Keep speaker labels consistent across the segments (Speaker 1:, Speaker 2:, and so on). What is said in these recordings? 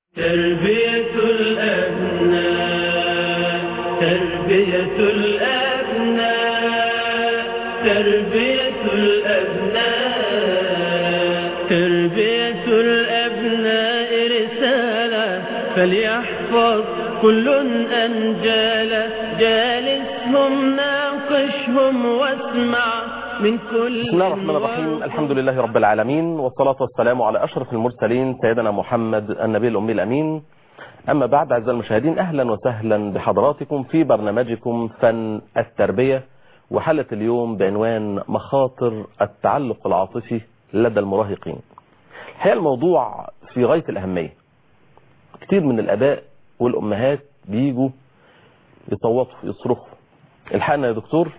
Speaker 1: تربية الأبناء تربية الأبناء تربية الأبناء تربية الأبناء رسالة فليحفظ كل أنجالا جالسهم ناقشهم واسمع من كل
Speaker 2: بسم الله الرحمن الرحيم الحمد لله رب العالمين والصلاة والسلام على أشرف المرسلين سيدنا محمد النبي الأمي الأمين أما بعد أعزائي المشاهدين أهلا وسهلا بحضراتكم في برنامجكم فن التربية وحلقة اليوم بعنوان مخاطر التعلق العاطفي لدى المراهقين الحقيقة الموضوع في غاية الأهمية كتير من الآباء والأمهات بيجوا يصوتوا يصرخوا الحقنا يا دكتور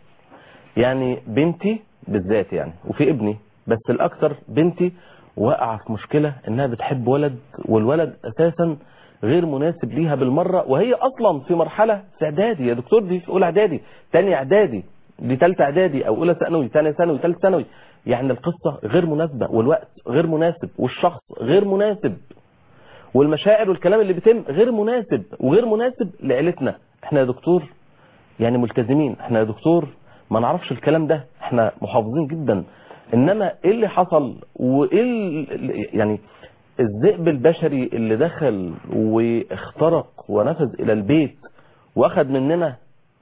Speaker 2: يعني بنتي بالذات يعني وفي ابني بس الأكثر بنتي وقع في مشكلة انها بتحب ولد والولد اساسا غير مناسب ليها بالمرة وهي اصلا في مرحلة في اعدادي يا دكتور دي في اولى اعدادي تاني اعدادي دي تالتة اعدادي او اولى ثانوي ثانيه ثانوي ثالث ثانوي يعني القصة غير مناسبة والوقت غير مناسب والشخص غير مناسب والمشاعر والكلام اللي بيتم غير مناسب وغير مناسب لعيلتنا احنا يا دكتور يعني ملتزمين احنا يا دكتور ما نعرفش الكلام ده احنا محافظين جدا انما ايه اللي حصل وايه ال- يعني الذئب البشري اللي دخل واخترق ونفذ الى البيت واخد مننا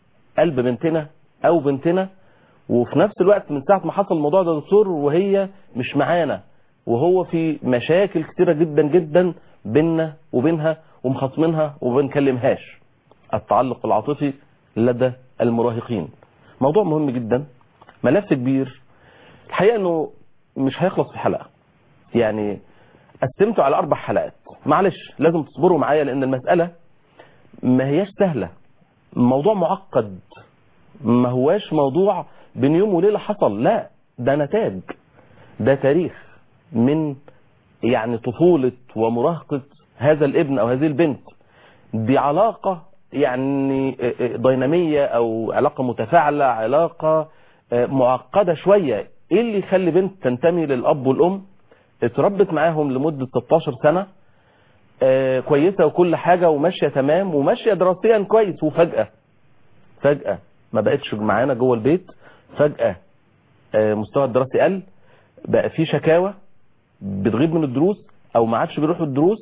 Speaker 2: قلب بنتنا او بنتنا وفي نفس الوقت من ساعة ما حصل الموضوع ده يا دكتور وهي مش معانا وهو في مشاكل كتيرة جدا جدا بيننا وبينها ومخاصمينها وما بنكلمهاش التعلق العاطفي لدى المراهقين موضوع مهم جدا ملف كبير الحقيقة انه مش هيخلص في حلقة يعني قسمته على اربع حلقات معلش لازم تصبروا معايا لان المسألة ما هياش سهلة موضوع معقد ما هواش موضوع بين يوم وليلة حصل لا ده نتاج ده تاريخ من يعني طفولة ومراهقة هذا الابن او هذه البنت دي علاقة يعني دينامية او علاقة متفاعلة علاقة معقدة شوية ايه اللي يخلي بنت تنتمي للاب والام اتربت معاهم لمدة 16 سنة آه كويسة وكل حاجة وماشية تمام وماشية دراسيا كويس وفجأة فجأة ما بقتش معانا جوه البيت فجأة آه مستوى الدراسي قل بقى في شكاوى بتغيب من الدروس او ما عادش بيروحوا الدروس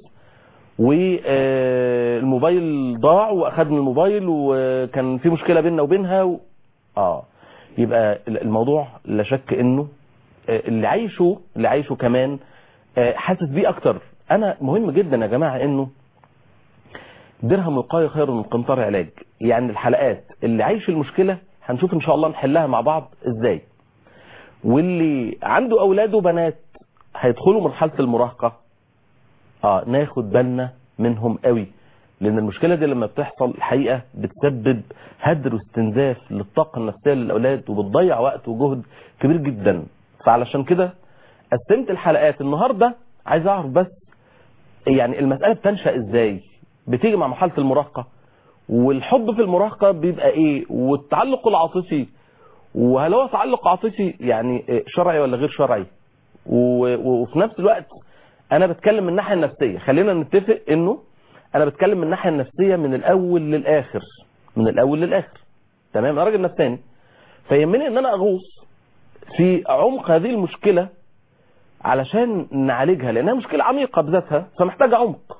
Speaker 2: والموبايل ضاع واخدنا الموبايل وكان في مشكلة بيننا وبينها و... اه يبقى الموضوع لا شك انه اللي عايشه اللي عايشه كمان حاسس بيه اكتر انا مهم جدا يا جماعة انه درهم وقاية خير من قنطار علاج يعني الحلقات اللي عايش المشكلة هنشوف ان شاء الله نحلها مع بعض ازاي واللي عنده اولاد وبنات هيدخلوا مرحلة المراهقة اه ناخد بالنا منهم قوي لان المشكلة دي لما بتحصل الحقيقة بتسبب هدر واستنزاف للطاقة النفسية للاولاد وبتضيع وقت وجهد كبير جدا فعلشان كده قسمت الحلقات النهاردة عايز اعرف بس يعني المسألة بتنشأ ازاي بتيجي مع مرحلة المراهقة والحب في المراهقة بيبقى ايه والتعلق العاطفي وهل هو تعلق عاطفي يعني شرعي ولا غير شرعي وفي نفس الوقت انا بتكلم من الناحية النفسية خلينا نتفق انه انا بتكلم من الناحية النفسية من الاول للاخر من الاول للاخر تمام انا راجل نفساني فيهمني ان انا اغوص في عمق هذه المشكلة علشان نعالجها لانها مشكلة عميقة بذاتها فمحتاجة عمق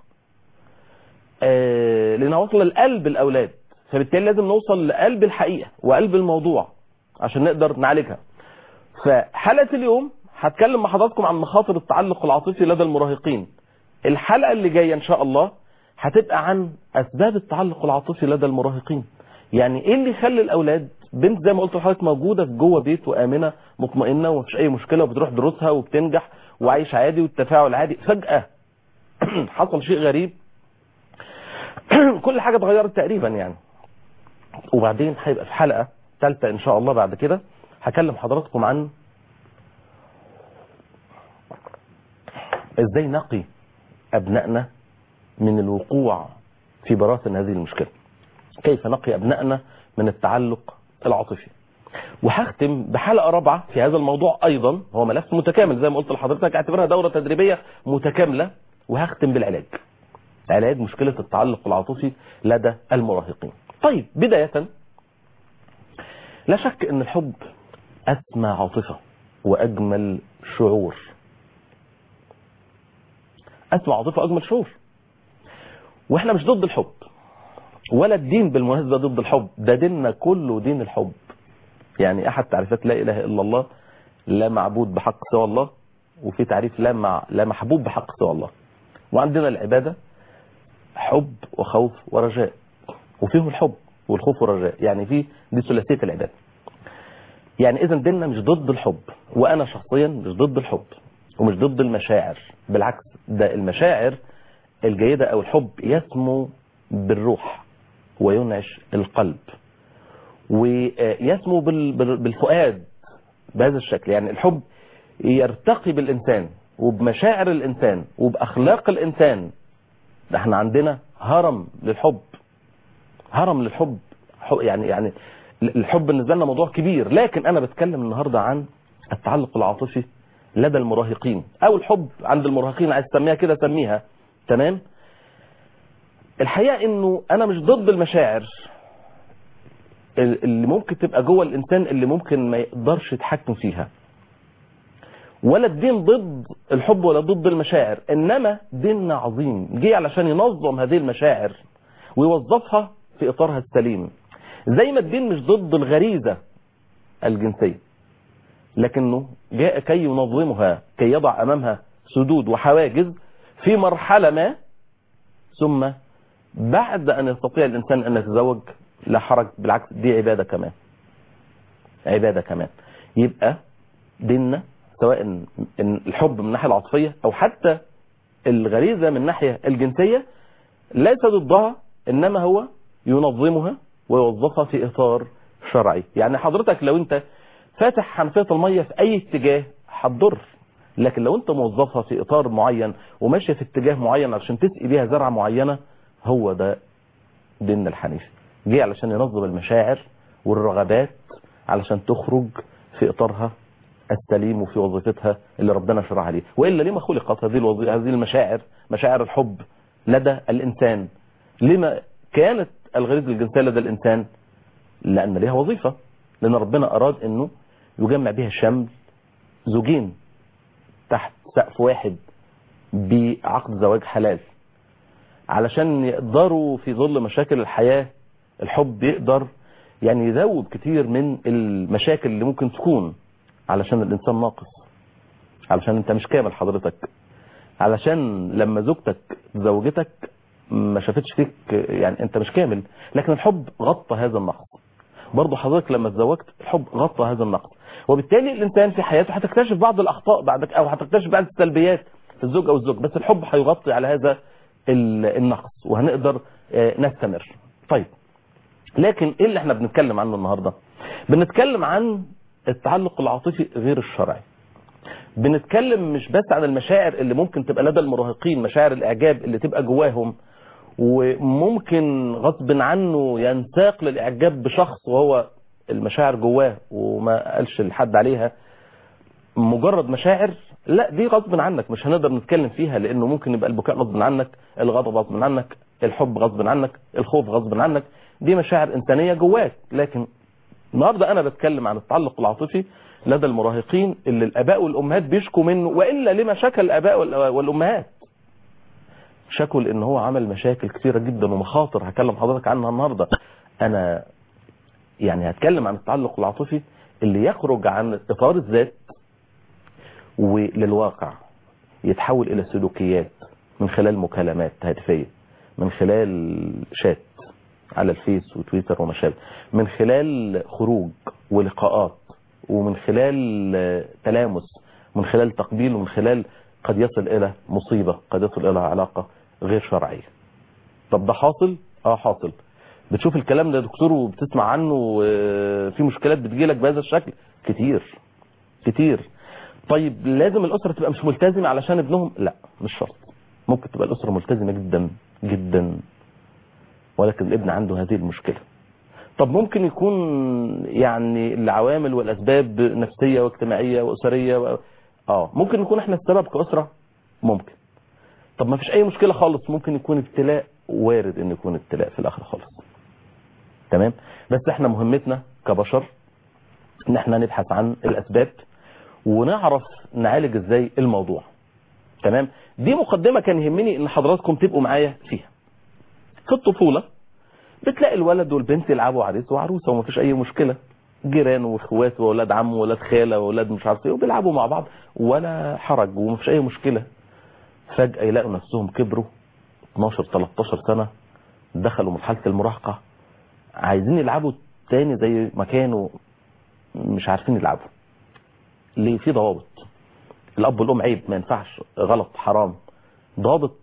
Speaker 2: آه لانها واصلة لقلب الاولاد فبالتالي لازم نوصل لقلب الحقيقة وقلب الموضوع عشان نقدر نعالجها فحلقة اليوم هتكلم مع حضراتكم عن مخاطر التعلق العاطفي لدى المراهقين الحلقة اللي جاية ان شاء الله هتبقى عن اسباب التعلق العاطفي لدى المراهقين يعني ايه اللي يخلي الاولاد بنت زي ما قلت لحضرتك موجودة في جوه بيت وامنة مطمئنة ومفيش اي مشكلة وبتروح دروسها وبتنجح وعايش عادي والتفاعل عادي فجأة حصل شيء غريب كل حاجة اتغيرت تقريبا يعني وبعدين هيبقى في حلقة ثالثة ان شاء الله بعد كده هكلم حضراتكم عن ازاي نقي ابنائنا من الوقوع في براثن هذه المشكلة كيف نقي ابنائنا من التعلق العاطفي وهختم بحلقة رابعة في هذا الموضوع ايضا هو ملف متكامل زي ما قلت لحضرتك اعتبرها دورة تدريبية متكاملة وهختم بالعلاج علاج مشكلة التعلق العاطفي لدى المراهقين طيب بداية لا شك ان الحب اسمى عاطفة واجمل شعور اسمى عاطفة واجمل شعور واحنا مش ضد الحب ولا الدين بالمناسبة ضد الحب ده ديننا كله دين الحب يعني احد تعريفات لا اله الا الله لا معبود بحق سوى الله وفي تعريف لا مع لا محبوب بحق سوى الله وعندنا العبادة حب وخوف ورجاء وفيه الحب والخوف والرجاء يعني في دي ثلاثيه العباده يعني اذا ديننا مش ضد الحب وانا شخصيا مش ضد الحب ومش ضد المشاعر بالعكس ده المشاعر الجيده او الحب يسمو بالروح وينعش القلب ويسمو بال- بال- بالفؤاد بهذا الشكل يعني الحب يرتقي بالإنسان وبمشاعر الإنسان وبأخلاق الإنسان ده احنا عندنا هرم للحب هرم للحب حب- يعني يعني الحب بالنسبة لنا موضوع كبير لكن أنا بتكلم النهاردة عن التعلق العاطفي لدى المراهقين أو الحب عند المراهقين عايز تسميها كده سميها تمام الحقيقة انه انا مش ضد المشاعر اللي ممكن تبقى جوه الانسان اللي ممكن ما يقدرش يتحكم فيها ولا الدين ضد الحب ولا ضد المشاعر انما ديننا عظيم جه علشان ينظم هذه المشاعر ويوظفها في اطارها السليم زي ما الدين مش ضد الغريزة الجنسية لكنه جاء كي ينظمها كي يضع امامها سدود وحواجز في مرحلة ما ثم بعد ان يستطيع الانسان ان يتزوج لا حرج بالعكس دي عبادة كمان عبادة كمان يبقى ديننا سواء إن الحب من الناحية العاطفية او حتى الغريزة من الناحية الجنسية ليس ضدها انما هو ينظمها ويوظفها في اطار شرعي يعني حضرتك لو انت فاتح حنفية المية في اي اتجاه هتضر لكن لو انت موظفها في اطار معين وماشية في اتجاه معين عشان تسقي بيها زرعة معينة هو ده ديننا الحنيفي جه علشان ينظم المشاعر والرغبات علشان تخرج في اطارها السليم وفي وظيفتها اللي ربنا شرعها ليه والا لما خلقت هذه الوظي... هذه المشاعر مشاعر الحب لدى الانسان لما كانت الغريزه الجنسيه لدى الانسان لان ليها وظيفه لان ربنا اراد انه يجمع بها شمل زوجين تحت سقف واحد بعقد زواج حلال علشان يقدروا في ظل مشاكل الحياة الحب يقدر يعني يذوب كتير من المشاكل اللي ممكن تكون علشان الإنسان ناقص علشان انت مش كامل حضرتك علشان لما زوجتك زوجتك ما شافتش فيك يعني انت مش كامل لكن الحب غطى هذا النقص برضه حضرتك لما تزوجت الحب غطى هذا النقص وبالتالي الانسان في حياته هتكتشف بعض الاخطاء بعدك او هتكتشف بعض السلبيات في الزوج او الزوج بس الحب هيغطي على هذا النقص وهنقدر نستمر طيب لكن ايه اللي احنا بنتكلم عنه النهاردة بنتكلم عن التعلق العاطفي غير الشرعي بنتكلم مش بس عن المشاعر اللي ممكن تبقى لدى المراهقين مشاعر الاعجاب اللي تبقى جواهم وممكن غصب عنه ينساق للاعجاب بشخص وهو المشاعر جواه وما قالش لحد عليها مجرد مشاعر لا دي غصب عنك مش هنقدر نتكلم فيها لانه ممكن يبقى البكاء غصب عنك الغضب غصب عنك الحب غصب عنك الخوف غصب عنك دي مشاعر انسانيه جواك لكن النهارده انا بتكلم عن التعلق العاطفي لدى المراهقين اللي الاباء والامهات بيشكوا منه والا لما شكى الاباء والامهات شكوا لان هو عمل مشاكل كثيره جدا ومخاطر هكلم حضرتك عنها النهارده انا يعني هتكلم عن التعلق العاطفي اللي يخرج عن اطار الذات وللواقع يتحول الى سلوكيات من خلال مكالمات هاتفيه من خلال شات على الفيس وتويتر وما شابه من خلال خروج ولقاءات ومن خلال تلامس من خلال تقبيل ومن خلال قد يصل الى مصيبه قد يصل الى علاقه غير شرعيه طب ده حاصل اه حاصل بتشوف الكلام ده يا دكتور وبتسمع عنه في مشكلات بتجيلك بهذا الشكل كتير كتير طيب لازم الأسرة تبقى مش ملتزمة علشان ابنهم لا مش شرط ممكن تبقى الأسرة ملتزمة جدا جدا ولكن الابن عنده هذه المشكلة طب ممكن يكون يعني العوامل والأسباب نفسية واجتماعية وأسرية و... اه ممكن نكون احنا السبب كأسرة ممكن طب ما فيش اي مشكله خالص ممكن يكون ابتلاء وارد ان يكون ابتلاء في الاخر خالص تمام بس احنا مهمتنا كبشر ان احنا نبحث عن الاسباب ونعرف نعالج ازاي الموضوع تمام دي مقدمه كان يهمني ان حضراتكم تبقوا معايا فيها في الطفوله بتلاقي الولد والبنت يلعبوا عريس وعروسه ومفيش اي مشكله جيران واخوات واولاد عم واولاد خاله واولاد مش عارف ايه وبيلعبوا مع بعض ولا حرج ومفيش اي مشكله فجاه يلاقوا نفسهم كبروا 12 13 سنه دخلوا مرحله المراهقه عايزين يلعبوا تاني زي ما كانوا مش عارفين يلعبوا ليه في ضوابط الاب والام عيب ما ينفعش غلط حرام ضوابط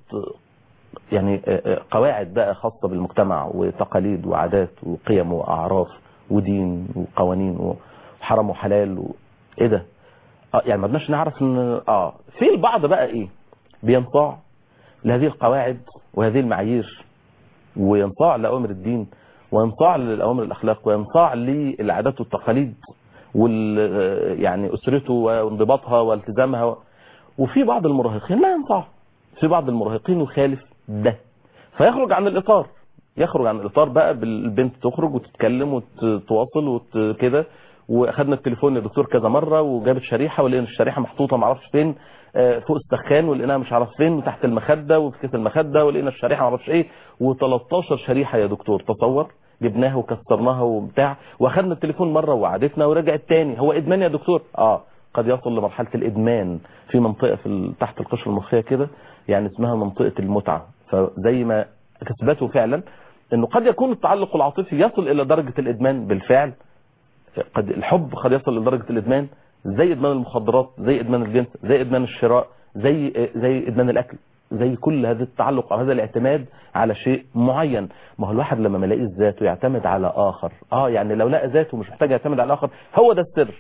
Speaker 2: يعني قواعد بقى خاصة بالمجتمع وتقاليد وعادات وقيم وأعراف ودين وقوانين وحرام وحلال و... ايه ده اه يعني ما بدناش نعرف ان اه في البعض بقى ايه بينصاع لهذه القواعد وهذه المعايير وينصاع لأوامر الدين وينصاع لأوامر الأخلاق وينصاع للعادات والتقاليد وال يعني أسرته وانضباطها والتزامها وفي بعض المراهقين لا ينصاع في بعض المراهقين يخالف ده فيخرج عن الإطار يخرج عن الإطار بقى بالبنت تخرج وتتكلم وتتواصل وكده واخدنا التليفون للدكتور كذا مرة وجابت شريحة ولقينا الشريحة محطوطة معرفش فين فوق السخان ولقيناها مش عارف فين وتحت المخدة وفي كيس المخدة ولقينا الشريحة معرفش ايه و13 شريحة يا دكتور تصور جبناها وكسرناها وبتاع واخدنا التليفون مرة وعادتنا ورجعت تاني هو ادمان يا دكتور اه قد يصل لمرحلة الادمان في منطقة في تحت القشرة المخية كده يعني اسمها منطقة المتعة فزي ما كسبته فعلا انه قد يكون التعلق العاطفي يصل الى درجة الادمان بالفعل قد الحب قد يصل لدرجة الادمان زي ادمان المخدرات زي ادمان الجنس زي ادمان الشراء زي زي ادمان الاكل زي كل هذا التعلق او هذا الاعتماد على شيء معين ما هو الواحد لما ما يلاقيش ذاته يعتمد على اخر اه يعني لو لقى ذاته مش محتاج يعتمد على اخر هو ده السر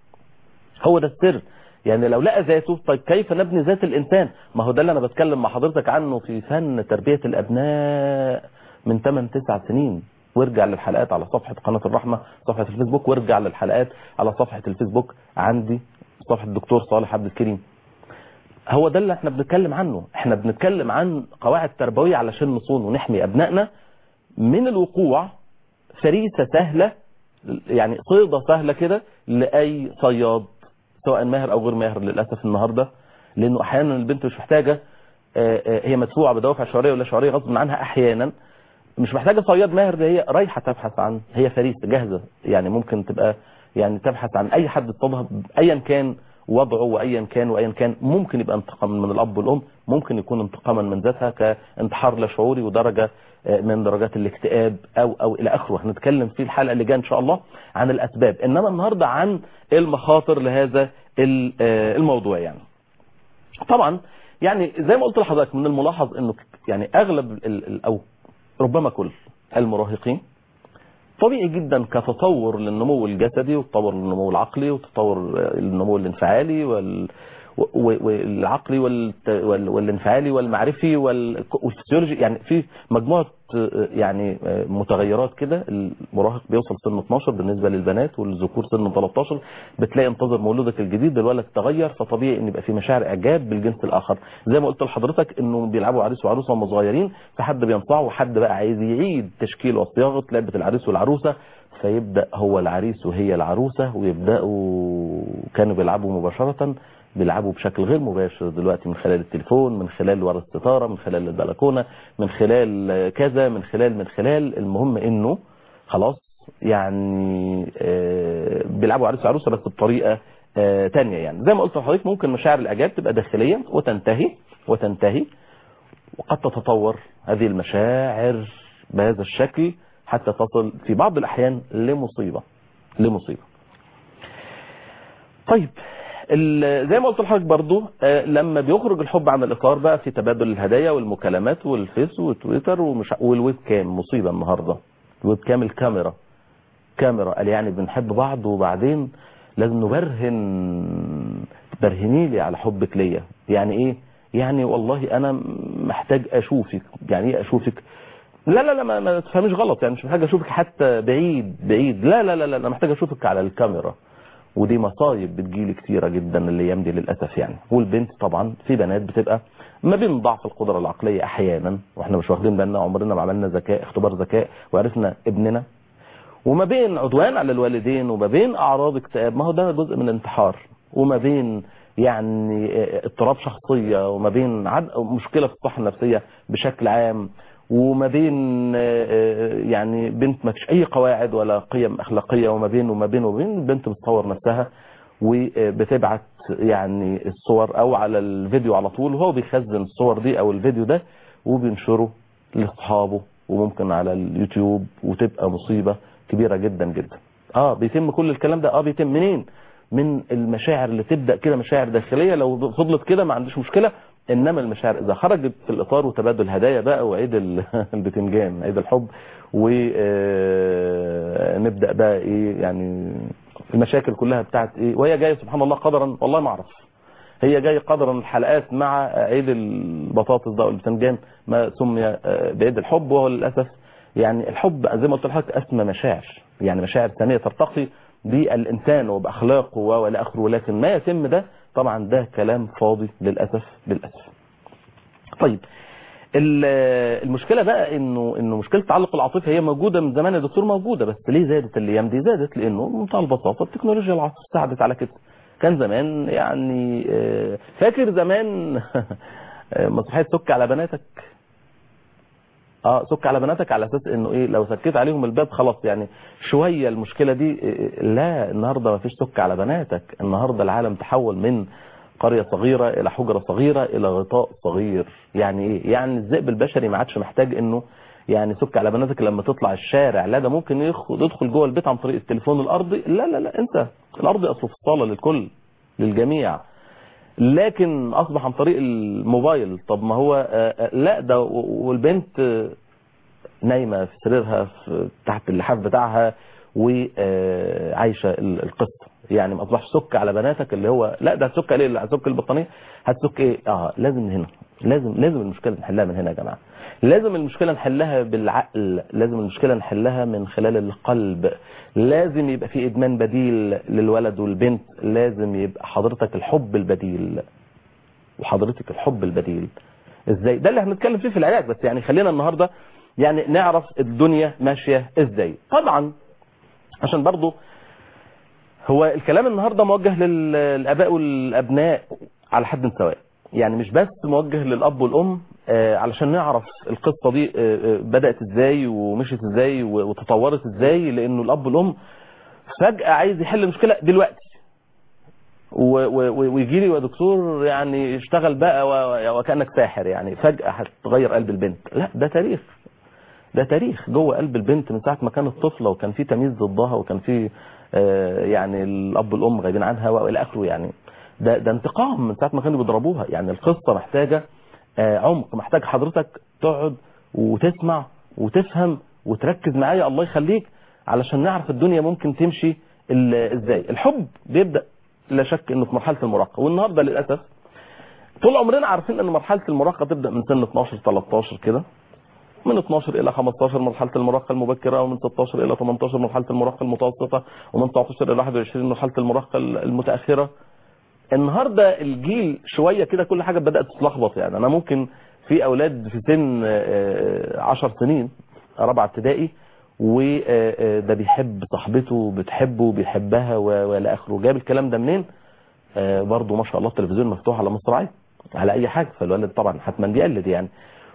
Speaker 2: هو ده السر يعني لو لقى ذاته طيب كيف نبني ذات الانسان ما هو ده اللي انا بتكلم مع حضرتك عنه في فن تربية الابناء من 8 9 سنين وارجع للحلقات على صفحة قناة الرحمة صفحة الفيسبوك وارجع للحلقات على صفحة الفيسبوك عندي صفحة الدكتور صالح عبد الكريم هو ده اللي احنا بنتكلم عنه احنا بنتكلم عن قواعد تربوية علشان نصون ونحمي ابنائنا من الوقوع فريسة سهلة يعني صيدة سهلة كده لأي صياد سواء ماهر او غير ماهر للأسف النهاردة لانه احيانا البنت مش محتاجة هي مدفوعة بدوافع شعورية ولا شعورية غصب عنها احيانا مش محتاجة صياد ماهر ده هي رايحة تبحث عن هي فريسة جاهزة يعني ممكن تبقى يعني تبحث عن اي حد اصطادها ايا كان وضعه وايا كان وايا كان ممكن يبقى انتقاما من الاب والام ممكن يكون انتقاما من ذاتها كانتحار لا شعوري ودرجه من درجات الاكتئاب او او الى اخره هنتكلم في الحلقه اللي جايه ان شاء الله عن الاسباب انما النهارده عن المخاطر لهذا الموضوع يعني طبعا يعني زي ما قلت لحضرتك من الملاحظ انه يعني اغلب او ربما كل المراهقين طبيعي جدا كتطور للنمو الجسدي وتطور للنمو العقلي وتطور للنمو الانفعالي وال والعقلي والانفعالي والمعرفي والفسيولوجي يعني في مجموعة يعني متغيرات كده المراهق بيوصل سن 12 بالنسبة للبنات والذكور سن 13 بتلاقي انتظر مولودك الجديد الولد تغير فطبيعي ان يبقى في مشاعر اعجاب بالجنس الاخر زي ما قلت لحضرتك انه بيلعبوا عريس وعروسه وهم صغيرين فحد بينصاع وحد بقى عايز يعيد تشكيل وصياغه لعبه العريس والعروسه فيبدا هو العريس وهي العروسه ويبداوا كانوا بيلعبوا مباشره بيلعبوا بشكل غير مباشر دلوقتي من خلال التليفون من خلال ورا الستارة من خلال البلكونة من خلال كذا من خلال من خلال المهم انه خلاص يعني بيلعبوا عريس وعروسة بس بطريقة تانية يعني زي ما قلت لحضرتك ممكن مشاعر الاعجاب تبقى داخلية وتنتهي وتنتهي وقد تتطور هذه المشاعر بهذا الشكل حتى تصل في بعض الاحيان لمصيبة لمصيبة طيب زي ما قلت لحضرتك برضو لما بيخرج الحب عن الاطار بقى في تبادل الهدايا والمكالمات والفيس والتويتر ومش والويب كام مصيبه النهارده الويب كام الكاميرا كاميرا قال يعني بنحب بعض وبعدين لازم نبرهن برهني لي على حبك ليا يعني ايه يعني والله انا محتاج اشوفك يعني ايه اشوفك لا لا لا ما, ما تفهميش غلط يعني مش محتاج اشوفك حتى بعيد بعيد لا لا لا, لا انا محتاج اشوفك على الكاميرا ودي مصايب بتجيلي كتيرة جدا الايام دي للاسف يعني والبنت طبعا في بنات بتبقى ما بين ضعف القدرة العقلية احيانا واحنا مش واخدين بالنا عمرنا ما عملنا ذكاء اختبار ذكاء وعرفنا ابننا وما بين عدوان على الوالدين وما بين اعراض اكتئاب ما هو ده جزء من الانتحار وما بين يعني اضطراب شخصية وما بين عد... مشكلة في الصحة النفسية بشكل عام وما بين يعني بنت ما فيش اي قواعد ولا قيم اخلاقية وما بين وما بين وما بين البنت بتصور نفسها وبتبعت يعني الصور او على الفيديو على طول وهو بيخزن الصور دي او الفيديو ده وبينشره لاصحابه وممكن على اليوتيوب وتبقى مصيبة كبيرة جدا جدا اه بيتم كل الكلام ده اه بيتم منين من المشاعر اللي تبدأ كده مشاعر داخلية لو فضلت كده ما عنديش مشكلة انما المشاعر اذا خرجت في الاطار وتبادل هدايا بقى وعيد البتنجان عيد الحب ونبدأ بقى ايه يعني المشاكل كلها بتاعت ايه وهي جاية سبحان الله قدرا والله ما اعرف هي جاية قدرا الحلقات مع عيد البطاطس ده والبتنجان ما سمي بعيد الحب وهو للأسف يعني الحب زي ما قلت لحضرتك اسمى مشاعر يعني مشاعر ثانية ترتقي بالإنسان وبأخلاقه والى آخره ولكن ما يتم ده طبعا ده كلام فاضي للأسف للأسف طيب المشكلة بقى انه انه مشكلة التعلق العاطفي هي موجودة من زمان يا دكتور موجودة بس ليه زادت الايام دي زادت لانه بمنتهى البساطة التكنولوجيا العصر ساعدت على كده كان زمان يعني فاكر زمان مسرحية سك على بناتك اه سك على بناتك على اساس انه ايه لو سكيت عليهم الباب خلاص يعني شوية المشكلة دي لا النهاردة ما فيش سك على بناتك النهاردة العالم تحول من قرية صغيرة الى حجرة صغيرة الى غطاء صغير يعني ايه يعني الذئب البشري ما عادش محتاج انه يعني سك على بناتك لما تطلع الشارع لا ده ممكن يدخل جوه البيت عن طريق التليفون الارضي لا لا لا انت الارضي اصله في الصالة للكل للجميع لكن اصبح عن طريق الموبايل طب ما هو لا ده والبنت نايمة في سريرها في تحت اللحاف بتاعها وعايشة القصة يعني ما اصبحش سك على بناتك اللي هو لا ده هتسك ليه اللي هتسك البطانية هتسك ايه اه لازم من هنا لازم لازم المشكلة نحلها من هنا يا جماعة لازم المشكلة نحلها بالعقل لازم المشكلة نحلها من خلال القلب لازم يبقى في ادمان بديل للولد والبنت لازم يبقى حضرتك الحب البديل وحضرتك الحب البديل ازاي ده اللي هنتكلم فيه في العلاج بس يعني خلينا النهاردة يعني نعرف الدنيا ماشية ازاي طبعا عشان برضو هو الكلام النهاردة موجه للاباء والابناء على حد سواء يعني مش بس موجه للاب والام علشان نعرف القصة دي بدأت ازاي ومشيت ازاي وتطورت ازاي لانه الاب والام فجأة عايز يحل المشكلة دلوقتي ويجي لي يا دكتور يعني اشتغل بقى وكأنك ساحر يعني فجأة هتغير قلب البنت لا ده تاريخ ده تاريخ جوه قلب البنت من ساعة ما كانت طفلة وكان في تمييز ضدها وكان في يعني الاب والام غايبين عنها والى اخره يعني ده ده انتقام من ساعة ما كانوا بيضربوها يعني القصة محتاجة عمق محتاج حضرتك تقعد وتسمع وتفهم وتركز معايا الله يخليك علشان نعرف الدنيا ممكن تمشي ازاي الحب بيبدأ لا شك انه في مرحلة المراهقة والنهاردة للأسف طول عمرنا عارفين ان مرحلة المراهقة تبدأ من سن 12 13 كده من 12 الى 15 مرحلة المراهقة المبكرة ومن 16 الى 18 مرحلة المراهقة المتوسطة ومن 19 الى 21 مرحلة المراهقة المتأخرة النهاردة الجيل شوية كده كل حاجة بدأت تتلخبط يعني انا ممكن في اولاد في سن 10 سنين رابعة ابتدائي وده بيحب صاحبته بتحبه بيحبها والى اخره جاب الكلام ده منين برضه ما شاء الله التلفزيون مفتوح على مصراعي على اي حاجة فالولد طبعا حتما بيقلد يعني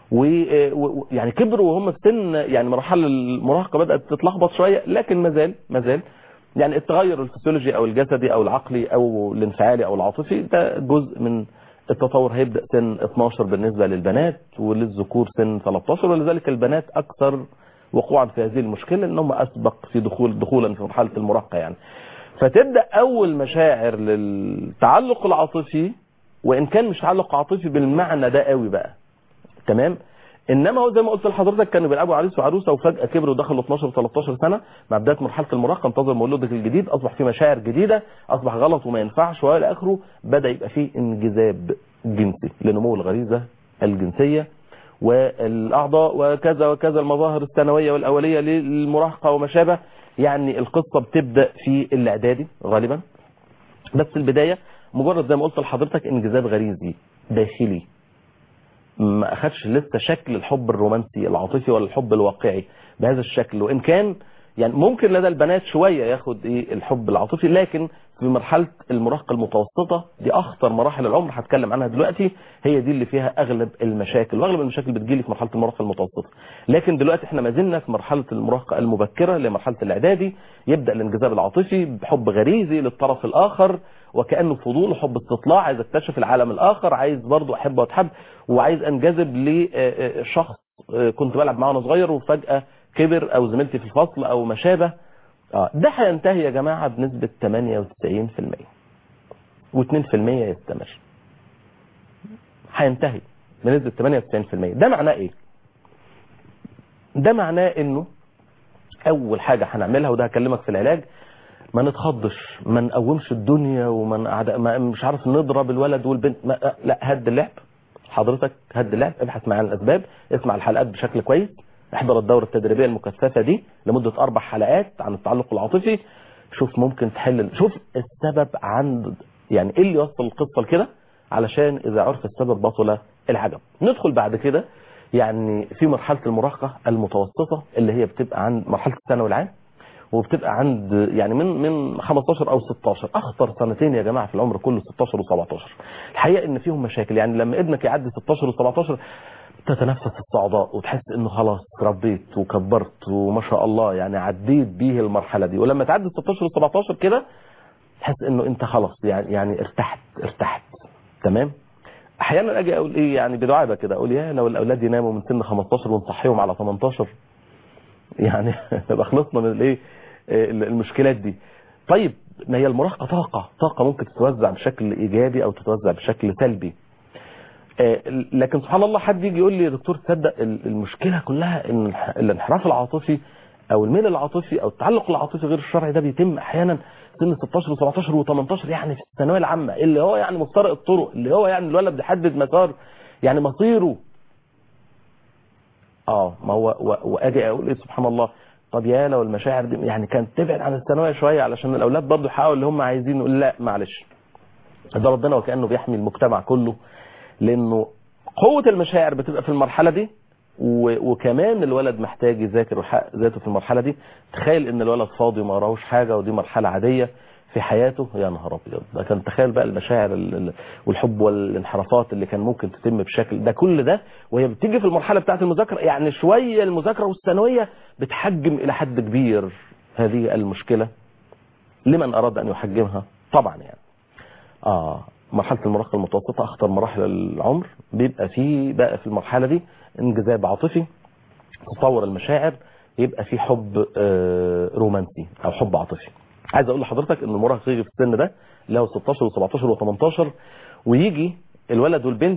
Speaker 2: ويعني كبروا وهم في سن يعني مراحل المراهقة بدأت تتلخبط شوية لكن مازال مازال يعني التغير الفسيولوجي او الجسدي او العقلي او الانفعالي او العاطفي ده جزء من التطور هيبدأ سن 12 بالنسبة للبنات وللذكور سن 13 ولذلك البنات اكثر وقوعا في هذه المشكلة لانهم اسبق في دخول دخولا في مرحلة المراهقة يعني فتبدأ اول مشاعر للتعلق العاطفي وان كان مش تعلق عاطفي بالمعنى ده قوي بقى تمام انما هو زي ما قلت لحضرتك كانوا بيلعبوا عريس وعروسه وفجاه كبروا ودخلوا 12 13 سنه مع بدايه مرحله المراهقه انتظر مولودك الجديد اصبح في مشاعر جديده اصبح غلط وما ينفعش والى اخره بدا يبقى فيه انجذاب جنسي لنمو الغريزه الجنسيه والاعضاء وكذا وكذا المظاهر الثانويه والاوليه للمراهقه وما شابه يعني القصه بتبدا في الاعدادي غالبا بس البدايه مجرد زي ما قلت لحضرتك انجذاب غريزي داخلي ما اخدش لسه شكل الحب الرومانسي العاطفي ولا الحب الواقعي بهذا الشكل وان كان يعني ممكن لدى البنات شوية ياخد ايه الحب العاطفي لكن في مرحلة المراهقة المتوسطة دي اخطر مراحل العمر هتكلم عنها دلوقتي هي دي اللي فيها اغلب المشاكل واغلب المشاكل بتجيلي في مرحلة المراهقة المتوسطة لكن دلوقتي احنا ما زلنا في مرحلة المراهقة المبكرة لمرحلة الاعدادي يبدأ الانجذاب العاطفي بحب غريزي للطرف الاخر وكأنه فضول وحب استطلاع عايز اكتشف العالم الاخر عايز برضه احب واتحب وعايز انجذب لشخص كنت بلعب معاه وانا صغير وفجأة كبر او زميلتي في الفصل او ما شابه اه ده هينتهي يا جماعة بنسبة 98% و2% يستمر هينتهي بنسبة 98% ده معناه ايه ده معناه انه اول حاجة هنعملها وده هكلمك في العلاج ما نتخضش ما نقومش الدنيا وما نقعد- ما مش عارف نضرب الولد والبنت ما لا هد اللعب حضرتك هد اللعب ابحث معانا الاسباب اسمع الحلقات بشكل كويس احضر الدورة التدريبية المكثفة دي لمدة اربع حلقات عن التعلق العاطفي شوف ممكن تحل شوف السبب عند يعني ايه اللي يوصل القصة لكده علشان اذا عرف السبب بطل العجب ندخل بعد كده يعني في مرحلة المراهقة المتوسطة اللي هي بتبقى عند مرحلة الثانوي العام وبتبقى عند يعني من من 15 او 16 اخطر سنتين يا جماعه في العمر كله 16 و17 الحقيقه ان فيهم مشاكل يعني لما ابنك يعدي 16 و17 تتنفس الصعداء وتحس انه خلاص ربيت وكبرت وما شاء الله يعني عديت بيه المرحله دي ولما تعدي 16 و17 كده تحس انه انت خلاص يعني يعني ارتحت ارتحت تمام احيانا اجي اقول ايه يعني بدعابه كده اقول يا لو الاولاد يناموا من سن 15 ونصحيهم على 18 يعني نبقى خلصنا من الايه المشكلات دي طيب ما هي المراهقه طاقه طاقه ممكن تتوزع بشكل ايجابي او تتوزع بشكل سلبي آه، لكن سبحان الله حد يجي يقول لي يا دكتور تصدق ال- المشكله كلها ان الح- الانحراف العاطفي او الميل العاطفي او التعلق العاطفي غير الشرعي ده بيتم احيانا سن 16 و17 و18 يعني في الثانويه العامه اللي هو يعني مفترق الطرق اللي هو يعني الولد بيحدد مسار يعني مصيره اه ما هو و- واجي اقول ايه سبحان الله طب يا لو المشاعر دي يعني كانت تبعد عن الثانويه شويه علشان الاولاد برضه يحققوا اللي هم عايزينه لا معلش ده ربنا وكانه بيحمي المجتمع كله لانه قوه المشاعر بتبقى في المرحله دي و- وكمان الولد محتاج يذاكر ويحقق ذاته في المرحله دي تخيل ان الولد فاضي وما وراهوش حاجه ودي مرحله عاديه في حياته يا نهار ابيض ده كان تخيل بقى المشاعر ال- ال- والحب والانحرافات اللي كان ممكن تتم بشكل ده كل ده وهي بتيجي في المرحله بتاعه المذاكره يعني شويه المذاكره والثانويه بتحجم الى حد كبير هذه المشكله لمن اراد ان يحجمها طبعا يعني اه مرحله المراهقه المتوسطه اخطر مراحل العمر بيبقى فيه بقى في المرحله دي انجذاب عاطفي تطور المشاعر يبقى في حب آه، رومانسي او حب عاطفي عايز اقول لحضرتك ان المراهق يجي في السن ده اللي هو 16 و17 و18 ويجي الولد والبنت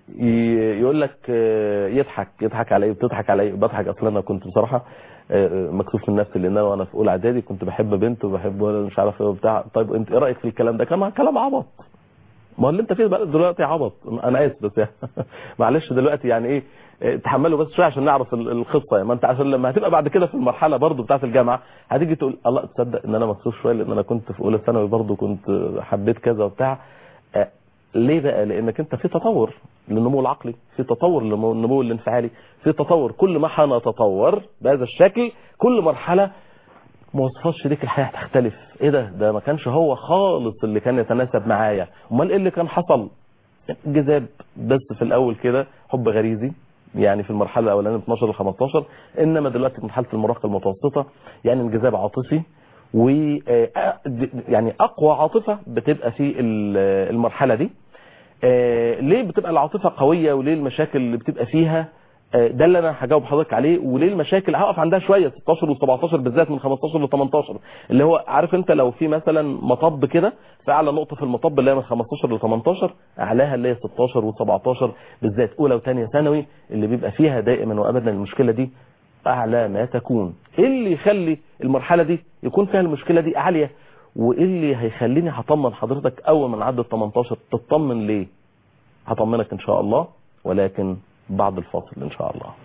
Speaker 2: ي- يقول لك آه، يضحك يضحك على ايه بتضحك على ايه بضحك اصلا انا كنت بصراحه آه، مكسوف من نفسي لان انا وانا في اولى اعدادي كنت بحب بنت وبحب ولد مش عارف ايه وبتاع طيب انت ايه رايك في الكلام ده كلام كلام عبط ما هو اللي انت فيه بقى دلوقتي عبط انا اسف بس يعني معلش دلوقتي يعني ايه اه، تحملوا بس شويه عشان نعرف ال- القصه يعني ما انت عشان لما هتبقى بعد كده في المرحله برضو بتاعه الجامعه هتيجي تقول الله تصدق ان انا مكسوف شويه لان انا كنت في اولى ثانوي برضو كنت حبيت كذا وبتاع اه، ليه بقى لانك انت في تطور للنمو العقلي في تطور للنمو الانفعالي في تطور كل ما هنتطور بهذا الشكل كل مرحله مواصفات شريك الحياة هتختلف ايه ده ده ما كانش هو خالص اللي كان يتناسب معايا امال ايه اللي كان حصل جذاب بس في الاول كده حب غريزي يعني في المرحله الاولانيه من 12 ل 15 انما دلوقتي في مرحله المراهقه المتوسطه يعني انجذاب عاطفي و آه، يعني اقوى عاطفه بتبقى في ال- المرحله دي آه، ليه بتبقى العاطفه قويه وليه المشاكل اللي بتبقى فيها آه، ده اللي انا هجاوب حضرتك عليه وليه المشاكل هقف عندها شويه 16 و17 بالذات من 15 ل 18 اللي هو عارف انت لو في مثلا مطب كده فاعلى نقطه في المطب اللي هي من 15 ل 18 اعلاها اللي هي 16 و17 بالذات اولى وثانيه ثانوي اللي بيبقى فيها دائما وابدا المشكله دي اعلى ما تكون ايه اللي يخلي المرحله دي يكون فيها المشكله دي عاليه وايه اللي هيخليني هطمن حضرتك اول ما نعدي ال 18 تطمن ليه هطمنك ان شاء الله ولكن بعد الفاصل ان شاء الله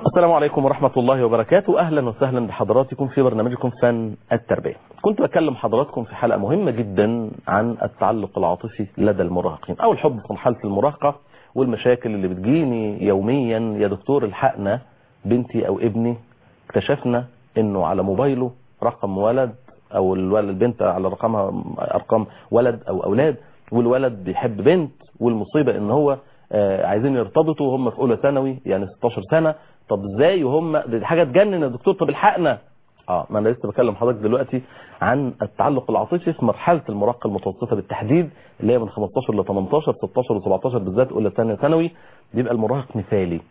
Speaker 2: السلام عليكم ورحمة الله وبركاته أهلا وسهلا بحضراتكم في برنامجكم فن التربية كنت بكلم حضراتكم في حلقة مهمة جدا عن التعلق العاطفي لدى المراهقين أو الحب في مرحلة المراهقة والمشاكل اللي بتجيني يوميا يا دكتور الحقنا بنتي أو ابني اكتشفنا انه على موبايله رقم ولد او الولد البنت على رقمها ارقام ولد او اولاد والولد بيحب بنت والمصيبة ان هو آه، عايزين يرتبطوا وهم في اولى ثانوي يعني 16 سنة طب ازاي وهم دي حاجة تجنن يا دكتور طب الحقنا اه ما انا لسه بكلم حضرتك دلوقتي عن التعلق العاطفي في مرحلة المراهقة المتوسطة بالتحديد اللي هي من 15 ل 18 16 و17 بالذات اولى ثانيه ثانوي بيبقى المراهق مثالي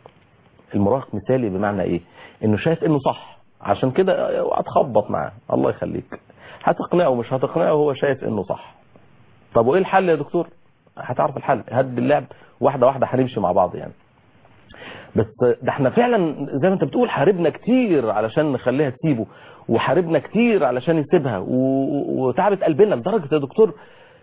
Speaker 2: المراهق مثالي بمعنى ايه انه شايف انه صح عشان كده هتخبط معاه الله يخليك هتقنعه مش هتقنعه هو شايف انه صح طب وايه الحل يا دكتور هتعرف الحل هد اللعب واحده واحده هنمشي مع بعض يعني بس ده احنا فعلا زي ما انت بتقول حاربنا كتير علشان نخليها تسيبه وحاربنا كتير علشان يسيبها و- وتعبت قلبنا لدرجه يا دكتور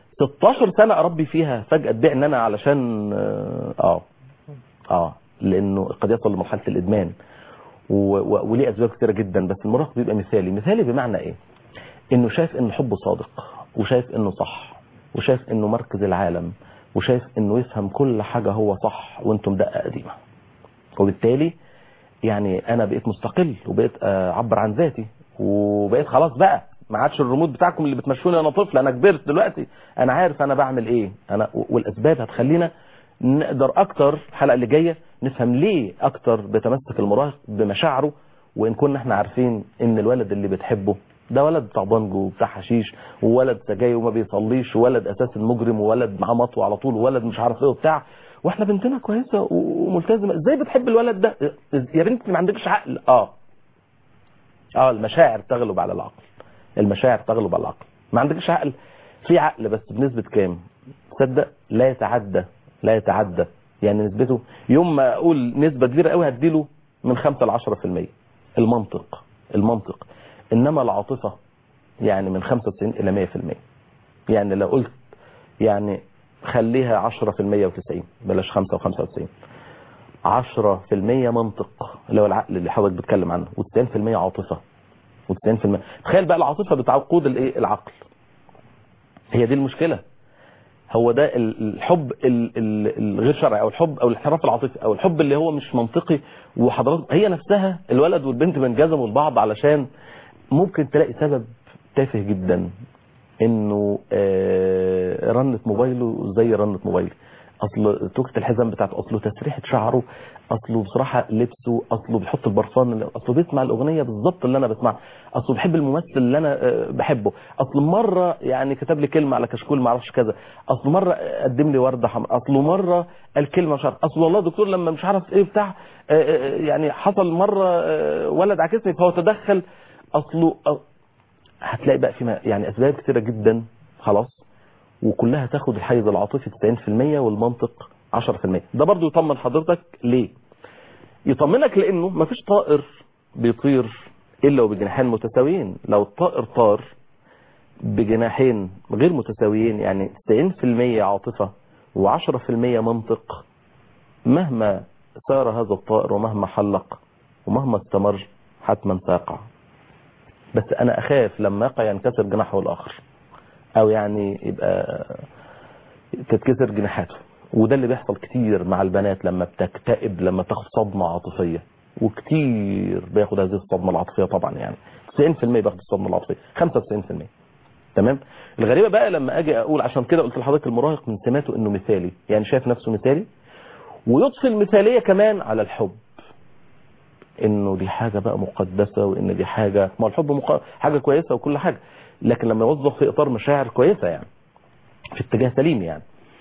Speaker 2: 16 سنه اربي فيها فجاه تبيعني انا علشان اه اه لانه قد يصل لمرحله الادمان و- و- وليه اسباب كتيره جدا بس المراهق بيبقى مثالي مثالي بمعنى ايه انه شايف ان حبه صادق وشايف انه صح وشايف انه مركز العالم وشايف انه يفهم كل حاجه هو صح وانتم دقه قديمه وبالتالي يعني انا بقيت مستقل وبقيت آه، اعبر عن ذاتي وبقيت خلاص بقى ما عادش الرمود بتاعكم اللي بتمشوني انا طفل انا كبرت دلوقتي انا عارف انا بعمل ايه انا والاسباب هتخلينا نقدر اكتر الحلقه اللي جايه نفهم ليه اكتر بيتمسك المراهق بمشاعره وان كنا احنا عارفين ان الولد اللي بتحبه ده ولد بتاع بانجو وبتاع حشيش وولد سجاير وما بيصليش وولد اساسا مجرم وولد معاه مطوه على طول وولد مش عارف ايه وبتاع واحنا بنتنا كويسه وملتزمه ازاي بتحب الولد ده يا بنتي ما عندكش عقل اه اه المشاعر تغلب على العقل المشاعر تغلب على العقل ما عندكش عقل في عقل بس بنسبه كام تصدق لا يتعدى لا يتعدى يعني نسبته يوم ما اقول نسبه كبيره قوي هديله من 5 ل 10% المنطق المنطق انما العاطفه يعني من 95 الى 100% يعني لو قلت يعني خليها 10% و90 بلاش 5 و95 10% منطق اللي هو العقل اللي حضرتك بتتكلم عنه و90% عاطفه و90% تخيل بقى العاطفه بتعقود الايه العقل هي دي المشكله هو ده ال- الحب ال- ال- الغير شرعي او الحب او الانحراف العاطفي او الحب اللي هو مش منطقي وحضرتك هي نفسها الولد والبنت بينجذبوا لبعض علشان ممكن تلاقي سبب تافه جدا انه آه، رنة موبايله زي رنة موبايلي اصل توكة الحزام بتاعته اصله تسريحة شعره اصله بصراحة لبسه اصله بيحط البرفان اللي- اصله بيسمع الاغنية بالظبط اللي انا بسمعها اصله بيحب الممثل اللي انا آه، بحبه اصل مرة يعني كتب لي كلمة على كشكول ما اعرفش كذا اصل مرة قدم لي وردة حمراء اصله مرة قال كلمة مش عارف اصل والله دكتور لما مش عارف ايه بتاع آه، آه، يعني حصل مرة آه، ولد عكسني فهو تدخل اصله أه هتلاقي بقى في يعني اسباب كثيره جدا خلاص وكلها تاخد الحيز العاطفي 90% والمنطق 10% ده برضو يطمن حضرتك ليه يطمنك لانه مفيش طائر بيطير الا وبجناحين متساويين لو الطائر طار بجناحين غير متساويين يعني 90% عاطفه و10% منطق مهما سار هذا الطائر ومهما حلق ومهما استمر حتما سيقع بس انا اخاف لما يقع ينكسر جناحه الاخر او يعني يبقى تتكسر جناحاته وده اللي بيحصل كتير مع البنات لما بتكتئب لما تاخد صدمة عاطفية وكتير بياخد هذه الصدمة العاطفية طبعا يعني 90% بياخد الصدمة العاطفية 95% تمام الغريبة بقى لما اجي اقول عشان كده قلت لحضرتك المراهق من سماته انه مثالي يعني شايف نفسه مثالي ويضفي المثالية كمان على الحب انه دي حاجة بقى مقدسة وان دي حاجة ما هو الحب مق... حاجة كويسة وكل حاجة لكن لما يوظف في اطار مشاعر كويسة يعني في اتجاه سليم يعني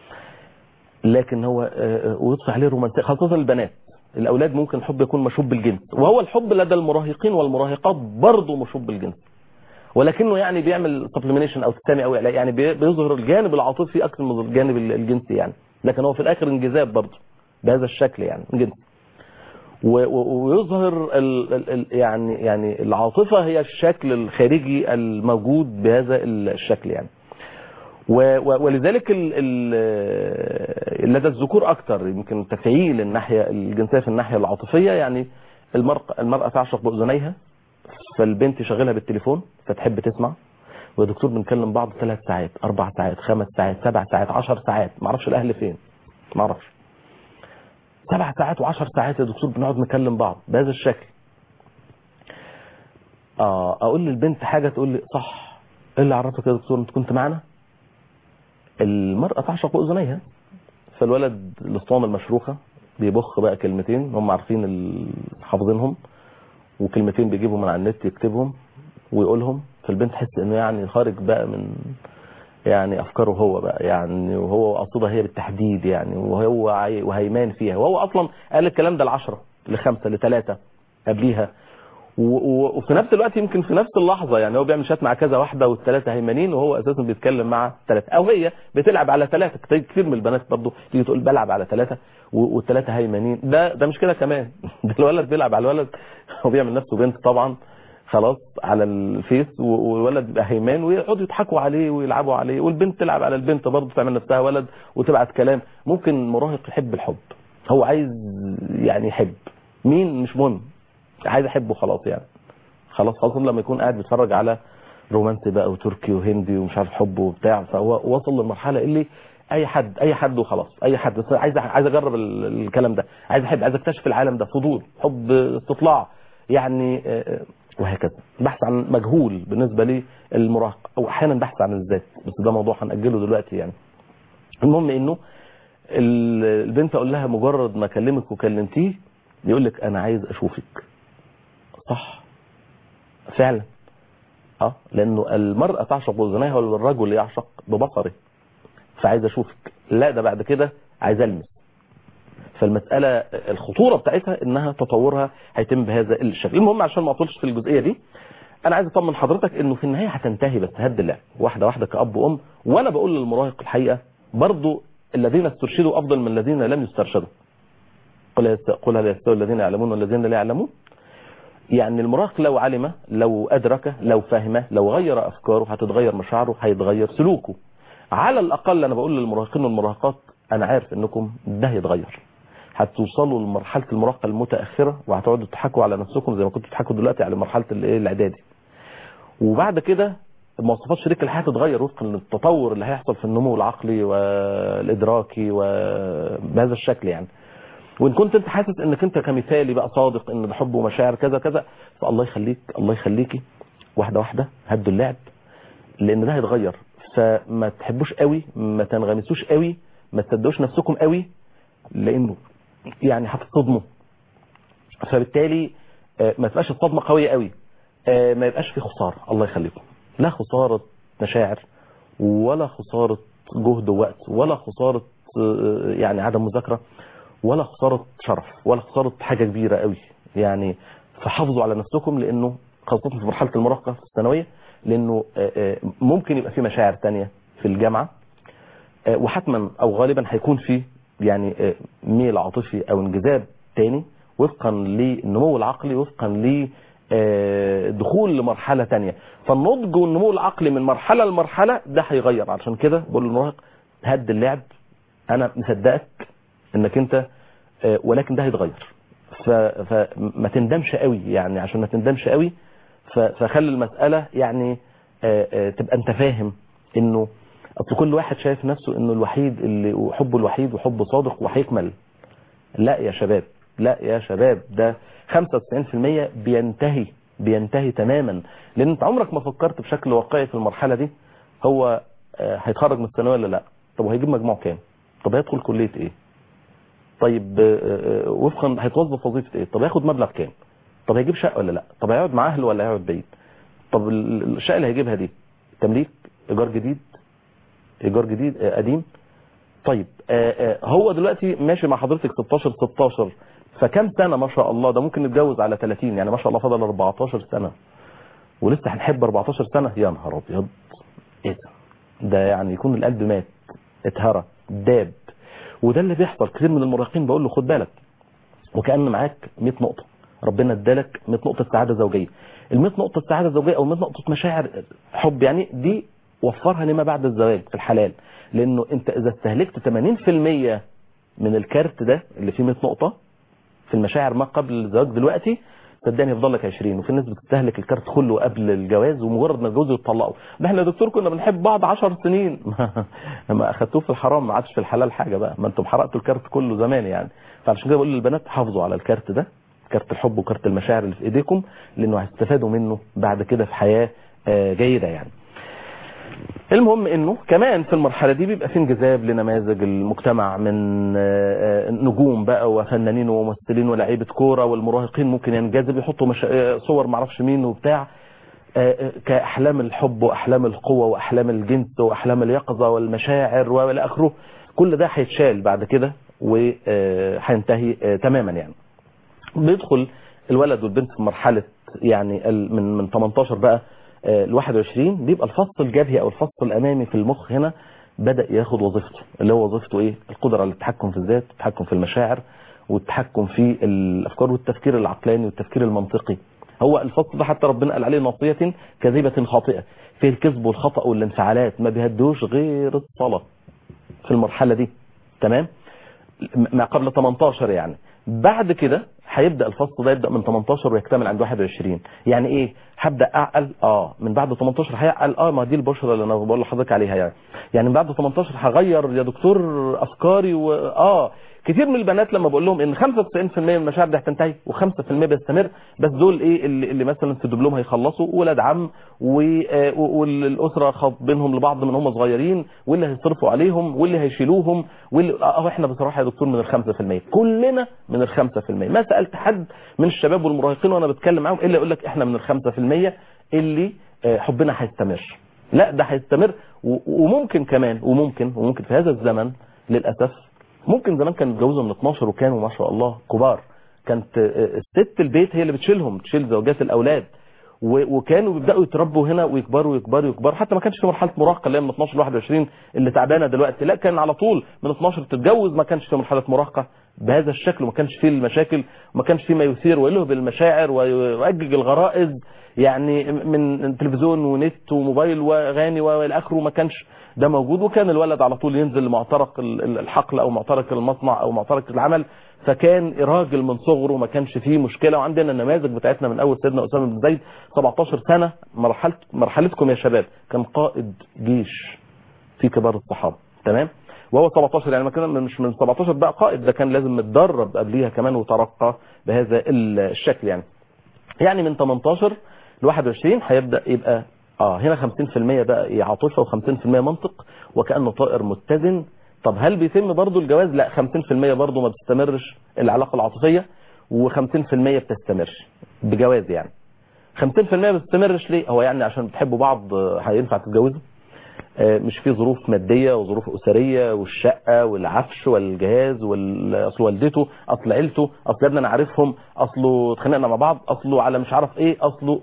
Speaker 2: لكن هو آه، آه، ويضفي عليه رومانسية خاصة البنات الاولاد ممكن الحب يكون مشوب بالجنس وهو الحب لدى المراهقين والمراهقات برضه مشوب بالجنس ولكنه يعني بيعمل سبليمينيشن او تسامي او علاج يعني بي- بيظهر الجانب العاطفي اكثر من الجانب الجنسي يعني لكن هو في الاخر انجذاب برضه بهذا الشكل يعني جنسي و- و- ويظهر ال ال ال يعني يعني العاطفة هي الشكل الخارجي الموجود بهذا الشكل يعني و- و- ولذلك ال ال لدى الذكور اكتر يمكن تفعيل الناحية الجنسية في الناحية العاطفية يعني المرأة, المرأة تعشق بأذنيها فالبنت شغلها بالتليفون فتحب تسمع ويا دكتور بنكلم بعض ثلاث ساعات اربع ساعات خمس ساعات سبع ساعات عشر ساعات ما اعرفش الاهل فين ما اعرفش سبع ساعات وعشر ساعات يا دكتور بنقعد نكلم بعض بهذا الشكل اه اقول للبنت حاجه تقول لي صح ايه اللي عرفك يا دكتور انت كنت معانا المراه تعشق اذنيها فالولد الاسطوانه المشروخه بيبخ بقى كلمتين هم عارفين ال- حافظينهم وكلمتين بيجيبهم من على النت يكتبهم ويقولهم فالبنت تحس انه يعني خارج بقى من يعني افكاره هو بقى يعني وهو قصدها هي بالتحديد يعني وهو عاي- وهيمان فيها وهو اصلا قال الكلام ده لعشرة لخمسة لثلاثة قبليها و- و- وفي نفس الوقت يمكن في نفس اللحظة يعني هو بيعمل شات مع كذا واحدة والثلاثة هيمانين وهو اساسا بيتكلم مع ثلاثة او هي بتلعب على ثلاثة كتير كتير من البنات برضه تيجي تقول بلعب على ثلاثة و- والثلاثة هيمانين ده ده مش كده كمان ده الولد بيلعب على الولد هو بيعمل نفسه بنت طبعا خلاص على الفيس و- والولد بيبقى هيمان ويقعدوا يضحكوا عليه ويلعبوا عليه والبنت تلعب على البنت برضه تعمل نفسها ولد وتبعت كلام ممكن مراهق يحب الحب هو عايز يعني يحب مين مش مهم عايز احبه خلاص يعني خلاص خاصة لما يكون قاعد بيتفرج على رومانسي بقى وتركي وهندي ومش عارف حب وبتاع فهو وصل للمرحلة اللي اي حد اي حد وخلاص اي حد بس عايز عايز اجرب ال- الكلام ده عايز احب عايز اكتشف العالم ده فضول حب استطلاع يعني آه، وهكذا بحث عن مجهول بالنسبة للمراهق او احيانا بحث عن الذات بس ده موضوع هنأجله دلوقتي يعني المهم انه ال- البنت اقول لها مجرد ما اكلمك وكلمتيه يقول لك انا عايز اشوفك صح فعلا اه لانه المرأة تعشق بأذنيها والرجل يعشق ببصره فعايز اشوفك لا ده بعد كده عايز المس فالمسألة الخطورة بتاعتها انها تطورها هيتم بهذا الشكل المهم عشان ما اطولش في الجزئية دي انا عايز اطمن حضرتك انه في النهاية هتنتهي بس هد الله واحدة واحدة كأب وام وانا بقول للمراهق الحقيقة برضو الذين استرشدوا افضل من الذين لم يسترشدوا قل يست- قل هل يستوي الذين يعلمون والذين لا يعلمون يعني المراهق لو علم لو أدرك لو فهم لو غير أفكاره هتتغير مشاعره هيتغير سلوكه على الأقل أنا بقول للمراهقين والمراهقات أنا عارف أنكم ده هيتغير هتوصلوا لمرحلة المراهقة المتأخرة وهتقعدوا تضحكوا على نفسكم زي ما كنتوا بتضحكوا دلوقتي على مرحلة الإيه الإعدادي وبعد كده مواصفات شريك الحياة تتغير وفقا للتطور اللي هيحصل في النمو العقلي والإدراكي وبهذا الشكل يعني وان كنت انت حاسس انك انت كمثالي بقى صادق ان ده حب ومشاعر كذا كذا فالله يخليك الله يخليكي واحده واحده هدوا اللعب لان ده هيتغير فما تحبوش قوي ما تنغمسوش قوي ما تصدقوش نفسكم قوي لانه يعني هتتصدموا فبالتالي آه، ما تبقاش الصدمه قويه قوي آه، ما يبقاش في خساره الله يخليكم لا خساره مشاعر ولا خساره جهد ووقت ولا خساره آه، يعني عدم مذاكره ولا خساره شرف ولا خساره حاجه كبيره قوي يعني فحافظوا على نفسكم لانه خاصه في مرحله المراهقه في الثانويه لانه آه، آه، ممكن يبقى في مشاعر تانية في الجامعه آه، وحتما او غالبا هيكون في يعني آه، ميل عاطفي او انجذاب تاني وفقا للنمو العقلي وفقا ل آه، دخول لمرحله تانية فالنضج والنمو العقلي من مرحله لمرحله ده هيغير عشان كده بقول للمراهق هد اللعب انا مصدقك انك انت آه، ولكن ده هيتغير ف- فما تندمش قوي يعني عشان ما تندمش قوي ف- فخلي المسألة يعني آه، آه، تبقى انت فاهم انه اصل كل واحد شايف نفسه انه الوحيد اللي وحبه الوحيد وحب صادق وهيكمل لا يا شباب لا يا شباب ده 95% بينتهي بينتهي تماما لان انت عمرك ما فكرت بشكل واقعي في المرحلة دي هو آه، هيتخرج من الثانويه ولا لا طب وهيجيب مجموع كام طب هيدخل كلية ايه طيب آه، آه، وفقا هيتوظف وظيفة ايه طب هياخد مبلغ كام طب هيجيب شقة ولا لا طب هيقعد مع اهله ولا هيقعد بعيد طب ال- الشقة اللي هيجيبها دي تمليك ايجار جديد ايجار جديد آه، قديم طيب آه، آه، هو دلوقتي ماشي مع حضرتك 16 16 فكم سنة ما شاء الله ده ممكن نتجوز على 30 يعني ما شاء الله فضل 14 سنة ولسه هنحب 14 سنة يا نهار ابيض ايه ده ده يعني يكون القلب مات اتهرى داب وده اللي بيحصل كتير من المراهقين بقول له خد بالك وكأن معاك 100 نقطة ربنا ادالك 100 نقطة سعادة زوجية ال 100 نقطة سعادة زوجية او 100 نقطة مشاعر حب يعني دي وفرها لما بعد الزواج في الحلال لانه انت اذا استهلكت 80% من الكارت ده اللي فيه 100 نقطة في المشاعر ما قبل الزواج دلوقتي صدقني يفضل لك 20 وفي ناس بتستهلك الكارت كله قبل الجواز ومجرد ما يتجوزوا يتطلقوا ده احنا يا دكتور كنا بنحب بعض 10 سنين لما اخدتوه في الحرام ما عادش في الحلال حاجه بقى ما انتم حرقتوا الكارت كله زمان يعني فعشان كده بقول للبنات حافظوا على الكارت ده كارت الحب وكارت المشاعر اللي في ايديكم لانه هتستفادوا منه بعد كده في حياه جيده يعني المهم انه كمان في المرحله دي بيبقى في انجذاب لنماذج المجتمع من نجوم بقى وفنانين وممثلين ولاعيبه كوره والمراهقين ممكن ينجذب يحطوا مش... صور معرفش مين وبتاع كاحلام الحب واحلام القوه واحلام الجنس واحلام اليقظه والمشاعر والى اخره كل ده هيتشال بعد كده وهينتهي تماما يعني بيدخل الولد والبنت في مرحله يعني من من 18 بقى ال 21 بيبقى الفص الجبهي او الفص الامامي في المخ هنا بدا ياخد وظيفته اللي هو وظيفته ايه القدره على التحكم في الذات التحكم في المشاعر والتحكم في الافكار والتفكير العقلاني والتفكير المنطقي هو الفصل ده حتى ربنا قال عليه ناصيه كذبه خاطئه فيه الكذب والخطا والانفعالات ما بيهدوش غير الصلاه في المرحله دي تمام ما قبل 18 يعني بعد كده هيبدا الفصل ده يبدا من 18 ويكتمل عند 21 يعني ايه هبدا اعقل اه من بعد 18 هيعقل اه ما دي البشره اللي انا بقول لحضرتك عليها يعني يعني من بعد 18 هغير يا دكتور افكاري واه كتير من البنات لما بقول لهم ان 95% من المشاعر دي هتنتهي و5% بيستمر بس دول ايه اللي, اللي مثلا في دبلوم هيخلصوا ولاد عم والاسره خاطبينهم لبعض من هم صغيرين واللي هيصرفوا عليهم واللي هيشيلوهم واللي اه احنا بصراحه يا دكتور من ال 5% كلنا من ال 5% ما سالت حد من الشباب والمراهقين وانا بتكلم معاهم الا يقول لك احنا من ال 5% اللي حبنا هيستمر لا ده هيستمر وممكن كمان وممكن وممكن في هذا الزمن للاسف ممكن زمان كانوا يتجوزوا من 12 وكانوا ما شاء الله كبار كانت الست البيت هي اللي بتشيلهم بتشيل زوجات الاولاد وكانوا بيبداوا يتربوا هنا ويكبروا ويكبروا ويكبروا حتى ما كانش في مرحله مراهقه اللي هي من 12 ل 21 اللي تعبانه دلوقتي لا كان على طول من 12 تتجوز ما كانش في مرحله مراهقه بهذا الشكل وما كانش فيه المشاكل وما كانش فيه ما يثير ويلهب المشاعر ويؤجج الغرائز يعني من تلفزيون ونت وموبايل واغاني والى اخره ما كانش ده موجود وكان الولد على طول ينزل لمعترك الحقل او معترك المصنع او معترك العمل فكان راجل من صغره ما كانش فيه مشكله وعندنا النماذج بتاعتنا من اول سيدنا اسامه بن زيد 17 سنه مرحله مرحلتكم يا شباب كان قائد جيش في كبار الصحابه تمام وهو 17 يعني ما كان مش من 17 بقى قائد ده كان لازم متدرب قبليها كمان وترقى بهذا الشكل يعني يعني من 18 ل 21 هيبدا يبقى اه هنا 50% بقى عاطفه و50% منطق وكانه طائر متزن طب هل بيتم برضه الجواز لا 50% برضه ما بتستمرش العلاقه العاطفيه و50% بتستمر بجواز يعني 50% ما بتستمرش ليه هو يعني عشان بتحبوا بعض هينفع تتجوزوا مش في ظروف ماديه وظروف اسريه والشقه والعفش والجهاز واصل والدته اصل عيلته اصل يا ابني انا عارفهم اصله اتخانقنا مع بعض اصله على مش عارف ايه اصله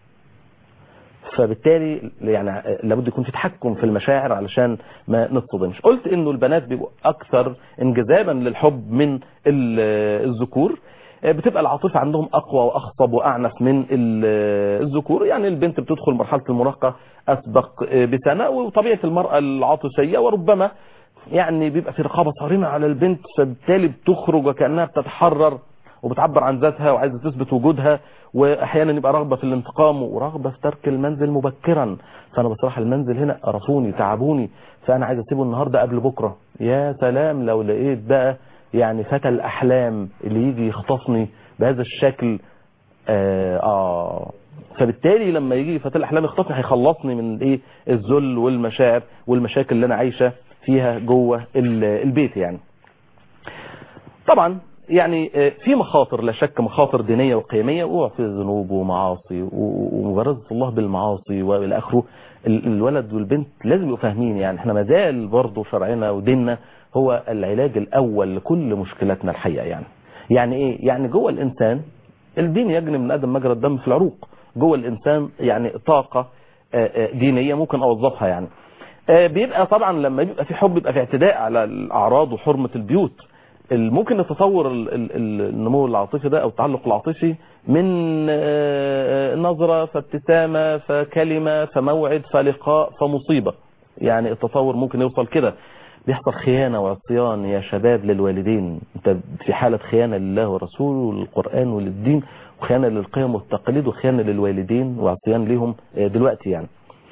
Speaker 2: فبالتالي يعني لابد يكون في تحكم في المشاعر علشان ما نتصدمش قلت انه البنات بيبقوا اكثر انجذابا للحب من الذكور بتبقى العاطفه عندهم اقوى واخصب واعنف من الذكور يعني البنت بتدخل مرحله المراهقه اسبق بسنه وطبيعه المراه العاطفيه وربما يعني بيبقى في رقابه صارمه على البنت فبالتالي بتخرج وكانها بتتحرر وبتعبر عن ذاتها وعايزه تثبت وجودها واحيانا يبقى رغبه في الانتقام ورغبه في ترك المنزل مبكرا فانا بصراحه المنزل هنا قرفوني تعبوني فانا عايز اسيبه النهارده قبل بكره يا سلام لو لقيت بقى يعني فتى الاحلام اللي يجي يخطفني بهذا الشكل آه, اه فبالتالي لما يجي فتى الاحلام يخطفني هيخلصني من ايه الذل والمشاعر والمشاكل اللي انا عايشه فيها جوه البيت يعني طبعا يعني في مخاطر لا شك مخاطر دينية وقيمية وقوع في ذنوب ومعاصي ومبارزة الله بالمعاصي والى اخره الولد والبنت لازم يبقوا فاهمين يعني احنا ما زال برضه شرعنا وديننا هو العلاج الاول لكل مشكلاتنا الحقيقة يعني يعني ايه يعني جوه الانسان الدين يجري من ادم مجرى الدم في العروق جوه الانسان يعني طاقة دينية ممكن اوظفها يعني بيبقى طبعا لما بيبقى في حب بيبقى في اعتداء على الاعراض وحرمة البيوت ممكن نتصور النمو العاطفي ده او التعلق العاطفي من نظرة فابتسامة فكلمة فموعد فلقاء فمصيبة يعني التصور ممكن يوصل كده بيحصل خيانة وعصيان يا شباب للوالدين انت في حالة خيانة لله ورسوله وللقرآن وللدين وخيانة للقيم والتقاليد وخيانة للوالدين وعصيان ليهم دلوقتي يعني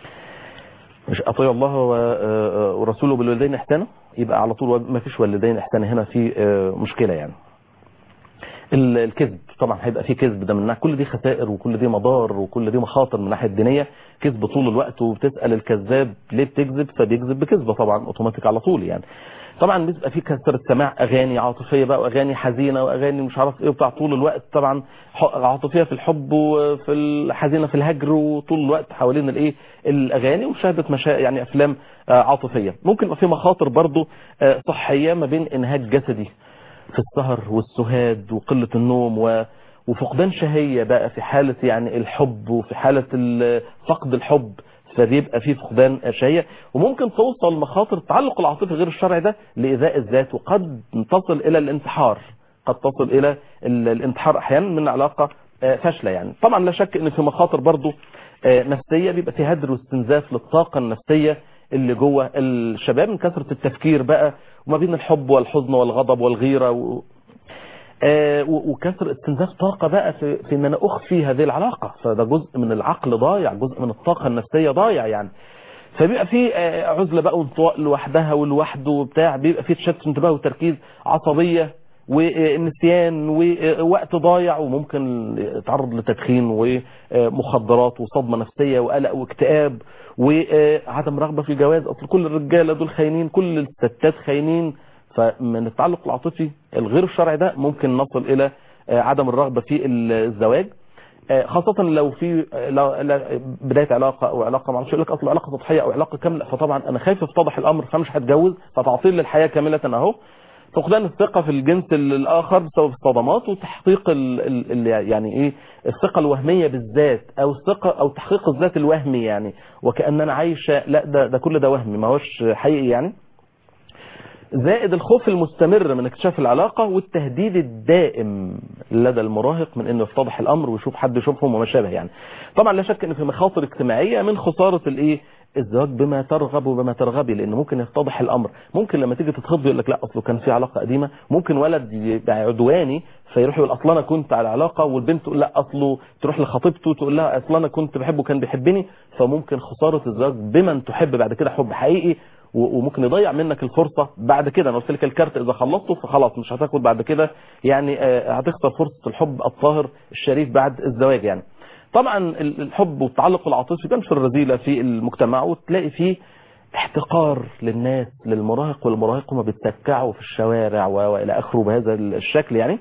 Speaker 2: مش اطيع الله ورسوله بالوالدين احسانا يبقى على طول ما فيش والدين احسانا هنا في مشكلة يعني الكذب طبعا هيبقى فيه كذب ده من كل دي خسائر وكل دي مضار وكل دي مخاطر من الناحيه الدينيه كذب طول الوقت وبتسال الكذاب ليه بتكذب فبيكذب بكذبه طبعا اوتوماتيك على طول يعني طبعا بيبقى في كثره سماع اغاني عاطفيه بقى واغاني حزينه واغاني مش عارف ايه بتاع طول الوقت طبعا عاطفيه في الحب وفي الحزينه في الهجر وطول الوقت حوالين الايه الاغاني ومشاهده مشا... يعني افلام عاطفيه ممكن يبقى في مخاطر برضو صحيه ما بين انهاك جسدي في السهر والسهاد وقلة النوم و... وفقدان شهية بقى في حالة يعني الحب وفي حالة فقد الحب فبيبقى فيه فقدان شهية وممكن توصل مخاطر التعلق العاطفي غير الشرعي ده لإيذاء الذات وقد تصل إلى الانتحار قد تصل إلى الانتحار أحيانا من علاقة فاشلة يعني طبعا لا شك ان في مخاطر برضو نفسية بيبقى في هدر واستنزاف للطاقة النفسية اللي جوه الشباب من كثرة التفكير بقى وما بين الحب والحزن والغضب والغيرة و... آه وكثر استنزاف طاقة بقى في, في ان انا اخفي هذه العلاقة فده جزء من العقل ضايع جزء من الطاقة النفسية ضايع يعني فبيبقى في آه عزلة بقى وانطواء لوحدها ولوحده وبتاع بيبقى في تشتت انتباه وتركيز عصبية ونسيان ووقت ضايع وممكن يتعرض لتدخين ومخدرات وصدمة نفسية وقلق واكتئاب وعدم رغبة في الجواز اصل كل الرجالة دول خاينين كل الستات خاينين فمن التعلق العاطفي الغير الشرعي ده ممكن نصل الى عدم الرغبة في الزواج خاصة لو في بداية علاقة او علاقة معرفش يقول لك اصل علاقة سطحية او علاقة كاملة فطبعا انا خايف يفتضح الامر فمش هتجوز فتعطيل للحياة كاملة اهو فقدان الثقة في الجنس الآخر بسبب الصدمات وتحقيق ال ال يعني إيه الثقة الوهمية بالذات أو الثقة أو تحقيق الذات الوهمي يعني وكأننا عايشة لا ده, ده كل ده وهمي ما هوش حقيقي يعني زائد الخوف المستمر من اكتشاف العلاقة والتهديد الدائم لدى المراهق من انه يفتضح الامر ويشوف حد يشوفهم وما شابه يعني طبعا لا شك ان في مخاطر اجتماعية من خسارة الايه الزواج بما ترغب وبما ترغبي لانه ممكن يفتضح الامر ممكن لما تيجي تتخض يقول لك لا اصله كان في علاقه قديمه ممكن ولد يبقى عدواني فيروح يقول اصل انا كنت على علاقه والبنت تقول لا اصله تروح لخطيبته تقول لها اصل انا كنت بحبه كان بيحبني فممكن خساره الزواج بمن تحب بعد كده حب حقيقي وممكن يضيع منك الفرصة بعد كده انا قلت لك الكارت اذا خلصته فخلاص مش هتاخد بعد كده يعني هتخسر فرصة الحب الطاهر الشريف بعد الزواج يعني طبعا الحب والتعلق العاطفي بينشر الرذيلة في المجتمع وتلاقي فيه احتقار للناس للمراهق والمراهق هما بيتسكعوا في الشوارع والى اخره بهذا الشكل يعني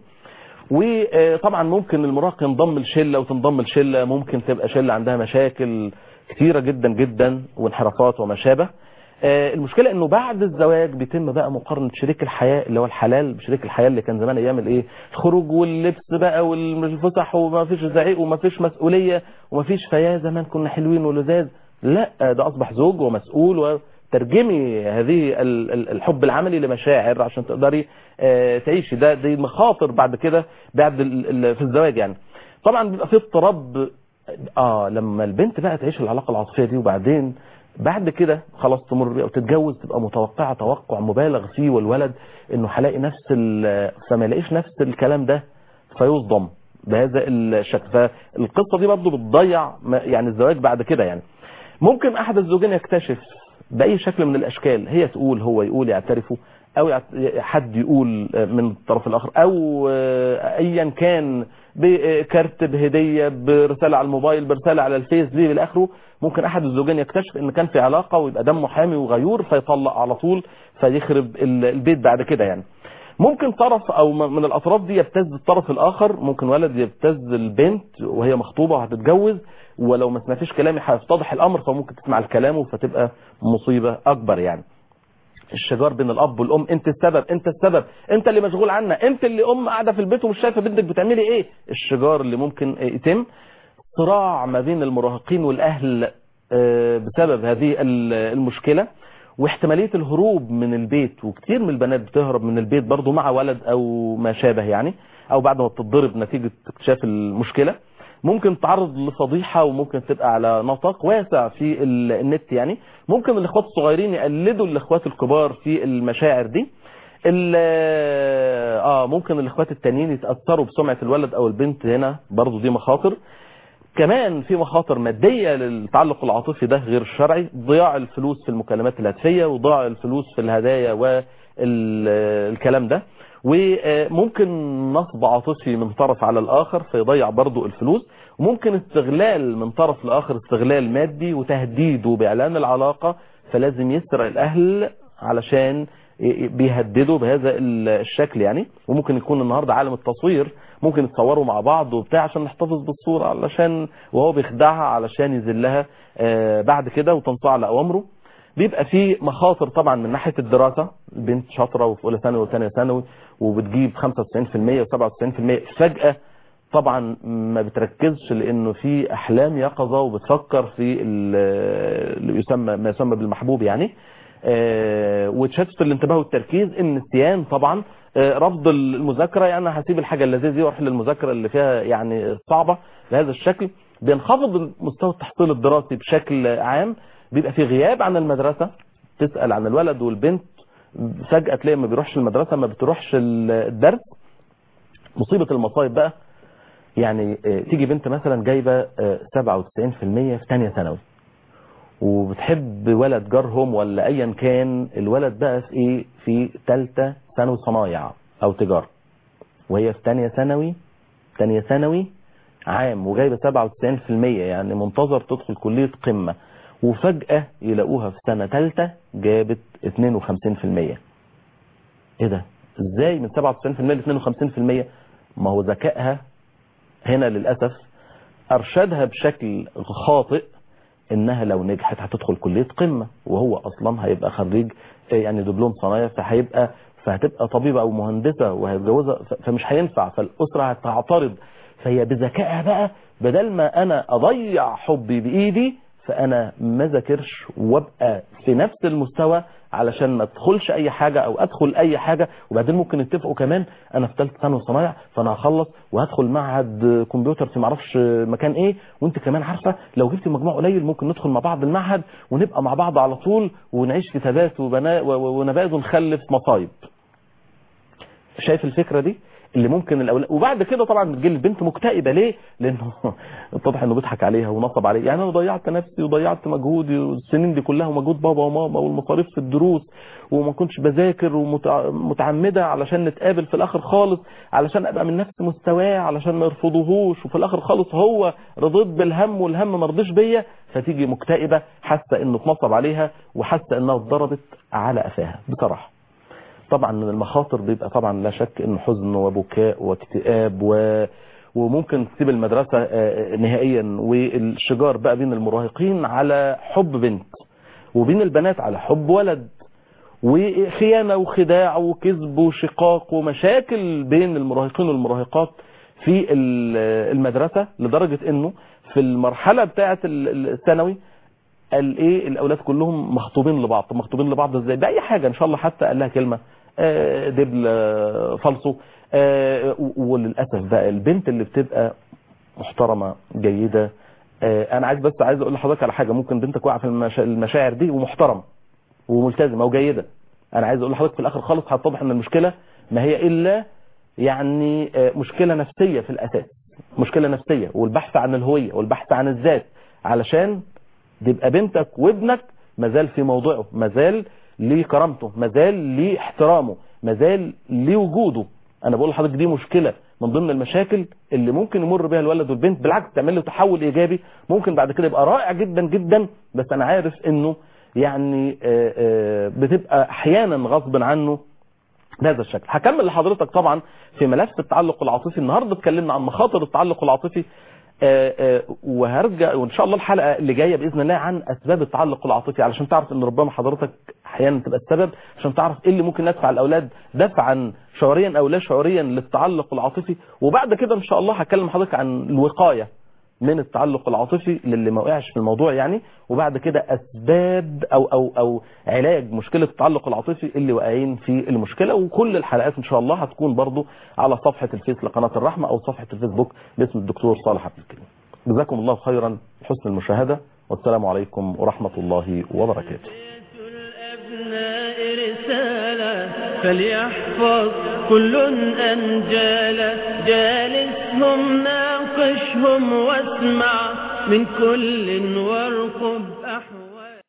Speaker 2: وطبعا ممكن المراهق ينضم لشله وتنضم لشله ممكن تبقى شله عندها مشاكل كثيره جدا جدا وانحرافات وما شابه المشكلة انه بعد الزواج بيتم بقى مقارنة شريك الحياة اللي هو الحلال بشريك الحياة اللي كان زمان ايام الايه الخروج واللبس بقى والفسح وما فيش زعيق وما فيش مسؤولية وما فيش فيا زمان كنا حلوين ولذاذ لا ده اصبح زوج ومسؤول وترجمي هذه الحب العملي لمشاعر عشان تقدري تعيشي ده دي مخاطر بعد كده بعد في الزواج يعني طبعا بيبقى في اضطراب اه لما البنت بقى تعيش العلاقة العاطفية دي وبعدين بعد كده خلاص تمر بيها وتتجوز تبقى متوقعة توقع مبالغ فيه والولد انه هلاقي نفس فما يلاقيش نفس الكلام ده فيصدم بهذا الشكل فالقصة دي برضه بتضيع يعني الزواج بعد كده يعني ممكن احد الزوجين يكتشف باي شكل من الاشكال هي تقول هو يقول يعترفوا او حد يقول من الطرف الاخر او ايا كان بكارت بهدية برسالة على الموبايل برسالة على الفيس دي بالاخره ممكن احد الزوجين يكتشف ان كان في علاقة ويبقى دمه حامي وغيور فيطلق على طول فيخرب البيت بعد كده يعني ممكن طرف او من الاطراف دي يبتز الطرف الاخر ممكن ولد يبتز البنت وهي مخطوبة وهتتجوز ولو ما سمعتيش كلامي هيفتضح الامر فممكن تسمع الكلام فتبقى مصيبة اكبر يعني الشجار بين الاب والام انت السبب انت السبب انت اللي مشغول عنا انت اللي ام قاعده في البيت ومش شايفه بنتك بتعملي ايه الشجار اللي ممكن يتم صراع ما بين المراهقين والاهل بسبب هذه المشكله واحتماليه الهروب من البيت وكتير من البنات بتهرب من البيت برضو مع ولد او ما شابه يعني او بعد ما بتتضرب نتيجه اكتشاف المشكله ممكن تتعرض لفضيحة وممكن تبقى على نطاق واسع في ال- النت يعني ممكن الاخوات الصغيرين يقلدوا الاخوات الكبار في المشاعر دي ال- اه ممكن الاخوات التانيين يتاثروا بسمعه الولد او البنت هنا برضو دي مخاطر كمان في مخاطر ماديه للتعلق العاطفي ده غير الشرعي ضياع الفلوس في المكالمات الهاتفيه وضياع الفلوس في الهدايا والكلام ده وممكن نصب عاطفي من طرف على الاخر فيضيع برضو الفلوس وممكن استغلال من طرف لاخر استغلال مادي وتهديده باعلان العلاقه فلازم يسرع الاهل علشان بيهددوا بهذا الشكل يعني وممكن يكون النهارده عالم التصوير ممكن يتصوروا مع بعض وبتاع عشان نحتفظ بالصوره علشان وهو بيخدعها علشان يذلها آه، بعد كده وتنصاع على اوامره بيبقى في مخاطر طبعا من ناحيه الدراسه البنت شاطره وفي اولى ثانوي وثانيه ثانوي وبتجيب 95% و97% فجاه طبعا ما بتركزش لانه في احلام يقظه وبتفكر في ال- اللي يسمى ما يسمى بالمحبوب يعني آه، وتشتت الانتباه والتركيز النسيان طبعا آه، رفض المذاكره يعني أنا هسيب الحاجه اللذيذه دي واروح للمذاكره اللي فيها يعني صعبه بهذا الشكل بينخفض مستوى التحصيل الدراسي بشكل عام بيبقى في غياب عن المدرسه تسال عن الولد والبنت فجاه تلاقي ما بيروحش المدرسه ما بتروحش الدرس مصيبه المصايب بقى يعني آه، تيجي بنت مثلا جايبه آه، 97% في ثانيه ثانوي وبتحب ولد جارهم ولا ايا كان الولد بقى في ايه في ثالثه ثانوي صنايع او تجاره وهي في ثانيه ثانوي ثانيه ثانوي عام وجايبه 97% يعني منتظر تدخل كليه قمه وفجاه يلاقوها في سنه ثالثه جابت 52% ايه ده ازاي من 97% ل 52% ما هو ذكائها هنا للاسف ارشدها بشكل خاطئ انها لو نجحت هتدخل كليه قمه وهو اصلا هيبقى خريج يعني دبلوم صنايع فهيبقى فهتبقى طبيبه او مهندسه وهيتجوزها ف- فمش هينفع فالاسره هتعترض فهي بذكائها بقى بدل ما انا اضيع حبي بايدي فانا ما ذاكرش وابقى في نفس المستوى علشان ما ادخلش اي حاجه او ادخل اي حاجه وبعدين ممكن يتفقوا كمان انا في ثالثه ثانوي صنايع فانا هخلص وهدخل معهد كمبيوتر في معرفش مكان ايه وانت كمان عارفه لو جبت مجموع قليل ممكن ندخل مع بعض المعهد ونبقى مع بعض على طول ونعيش في ثبات وبناء ونبات ونخلف مصايب شايف الفكره دي اللي ممكن الاولاد وبعد كده طبعا بتجي البنت مكتئبه ليه لانه اتضح انه بيضحك عليها ونصب عليها يعني انا ضيعت نفسي وضيعت مجهودي والسنين دي كلها ومجهود بابا وماما والمصاريف في الدروس وما كنتش بذاكر ومتعمده علشان نتقابل في الاخر خالص علشان ابقى من نفس مستواه علشان ما يرفضوهوش وفي الاخر خالص هو رضيت بالهم والهم ما رضيش بيا فتيجي مكتئبه حاسه انه اتنصب عليها وحاسه انها اتضربت على قفاها بصراحه طبعا من المخاطر بيبقى طبعا لا شك انه حزن وبكاء واكتئاب و وممكن تسيب المدرسة آه، نهائيا والشجار بقى بين المراهقين على حب بنت وبين البنات على حب ولد وخيانة وخداع وكذب وشقاق ومشاكل بين المراهقين والمراهقات في ال- المدرسة لدرجة انه في المرحلة بتاعة ال- الثانوي قال ايه الاولاد كلهم مخطوبين لبعض طب مخطوبين لبعض ازاي باي حاجه ان شاء الله حتى قال لها كلمه آه، دبل آه، فالصو آه، و- وللاسف بقى البنت اللي بتبقى محترمه جيده آه، انا عايز بس عايز اقول لحضرتك على حاجه ممكن بنتك واقعه في المشا- المشاعر دي ومحترمه وملتزمه وجيده انا عايز اقول لحضرتك في الاخر خالص هتتضح ان المشكله ما هي الا يعني آه، مشكله نفسيه في الاساس مشكله نفسيه والبحث عن الهويه والبحث عن الذات علشان تبقى بنتك وابنك مازال في موضعه مازال ليه كرامته مازال ليه احترامه مازال ليه وجوده انا بقول لحضرتك دي مشكله من ضمن المشاكل اللي ممكن يمر بها الولد والبنت بالعكس تعمل له تحول ايجابي ممكن بعد كده يبقى رائع جدا جدا بس انا عارف انه يعني آه، آه، بتبقى احيانا غصب عنه بهذا الشكل هكمل لحضرتك طبعا في ملف التعلق العاطفي النهارده اتكلمنا عن مخاطر التعلق العاطفي آه، آه، وهرجع وان شاء الله الحلقه اللي جايه باذن الله عن اسباب التعلق العاطفي علشان تعرف ان ربما حضرتك احيانا تبقى السبب عشان تعرف ايه اللي ممكن يدفع الاولاد دفعا شعوريا او لا شعوريا للتعلق العاطفي وبعد كده ان شاء الله هكلم حضرتك عن الوقايه من التعلق العاطفي للي ما وقعش في الموضوع يعني وبعد كده اسباب او او او علاج مشكله التعلق العاطفي اللي واقعين في المشكله وكل الحلقات ان شاء الله هتكون برضو على صفحه الفيس لقناه الرحمه او صفحه الفيسبوك باسم الدكتور صالح عبد الكريم جزاكم الله خيرا حسن المشاهده والسلام عليكم ورحمه الله وبركاته
Speaker 1: الأبناء رسالة فليحفظ كل أنجالا جالسهم ناقشهم واسمع من كل وارقب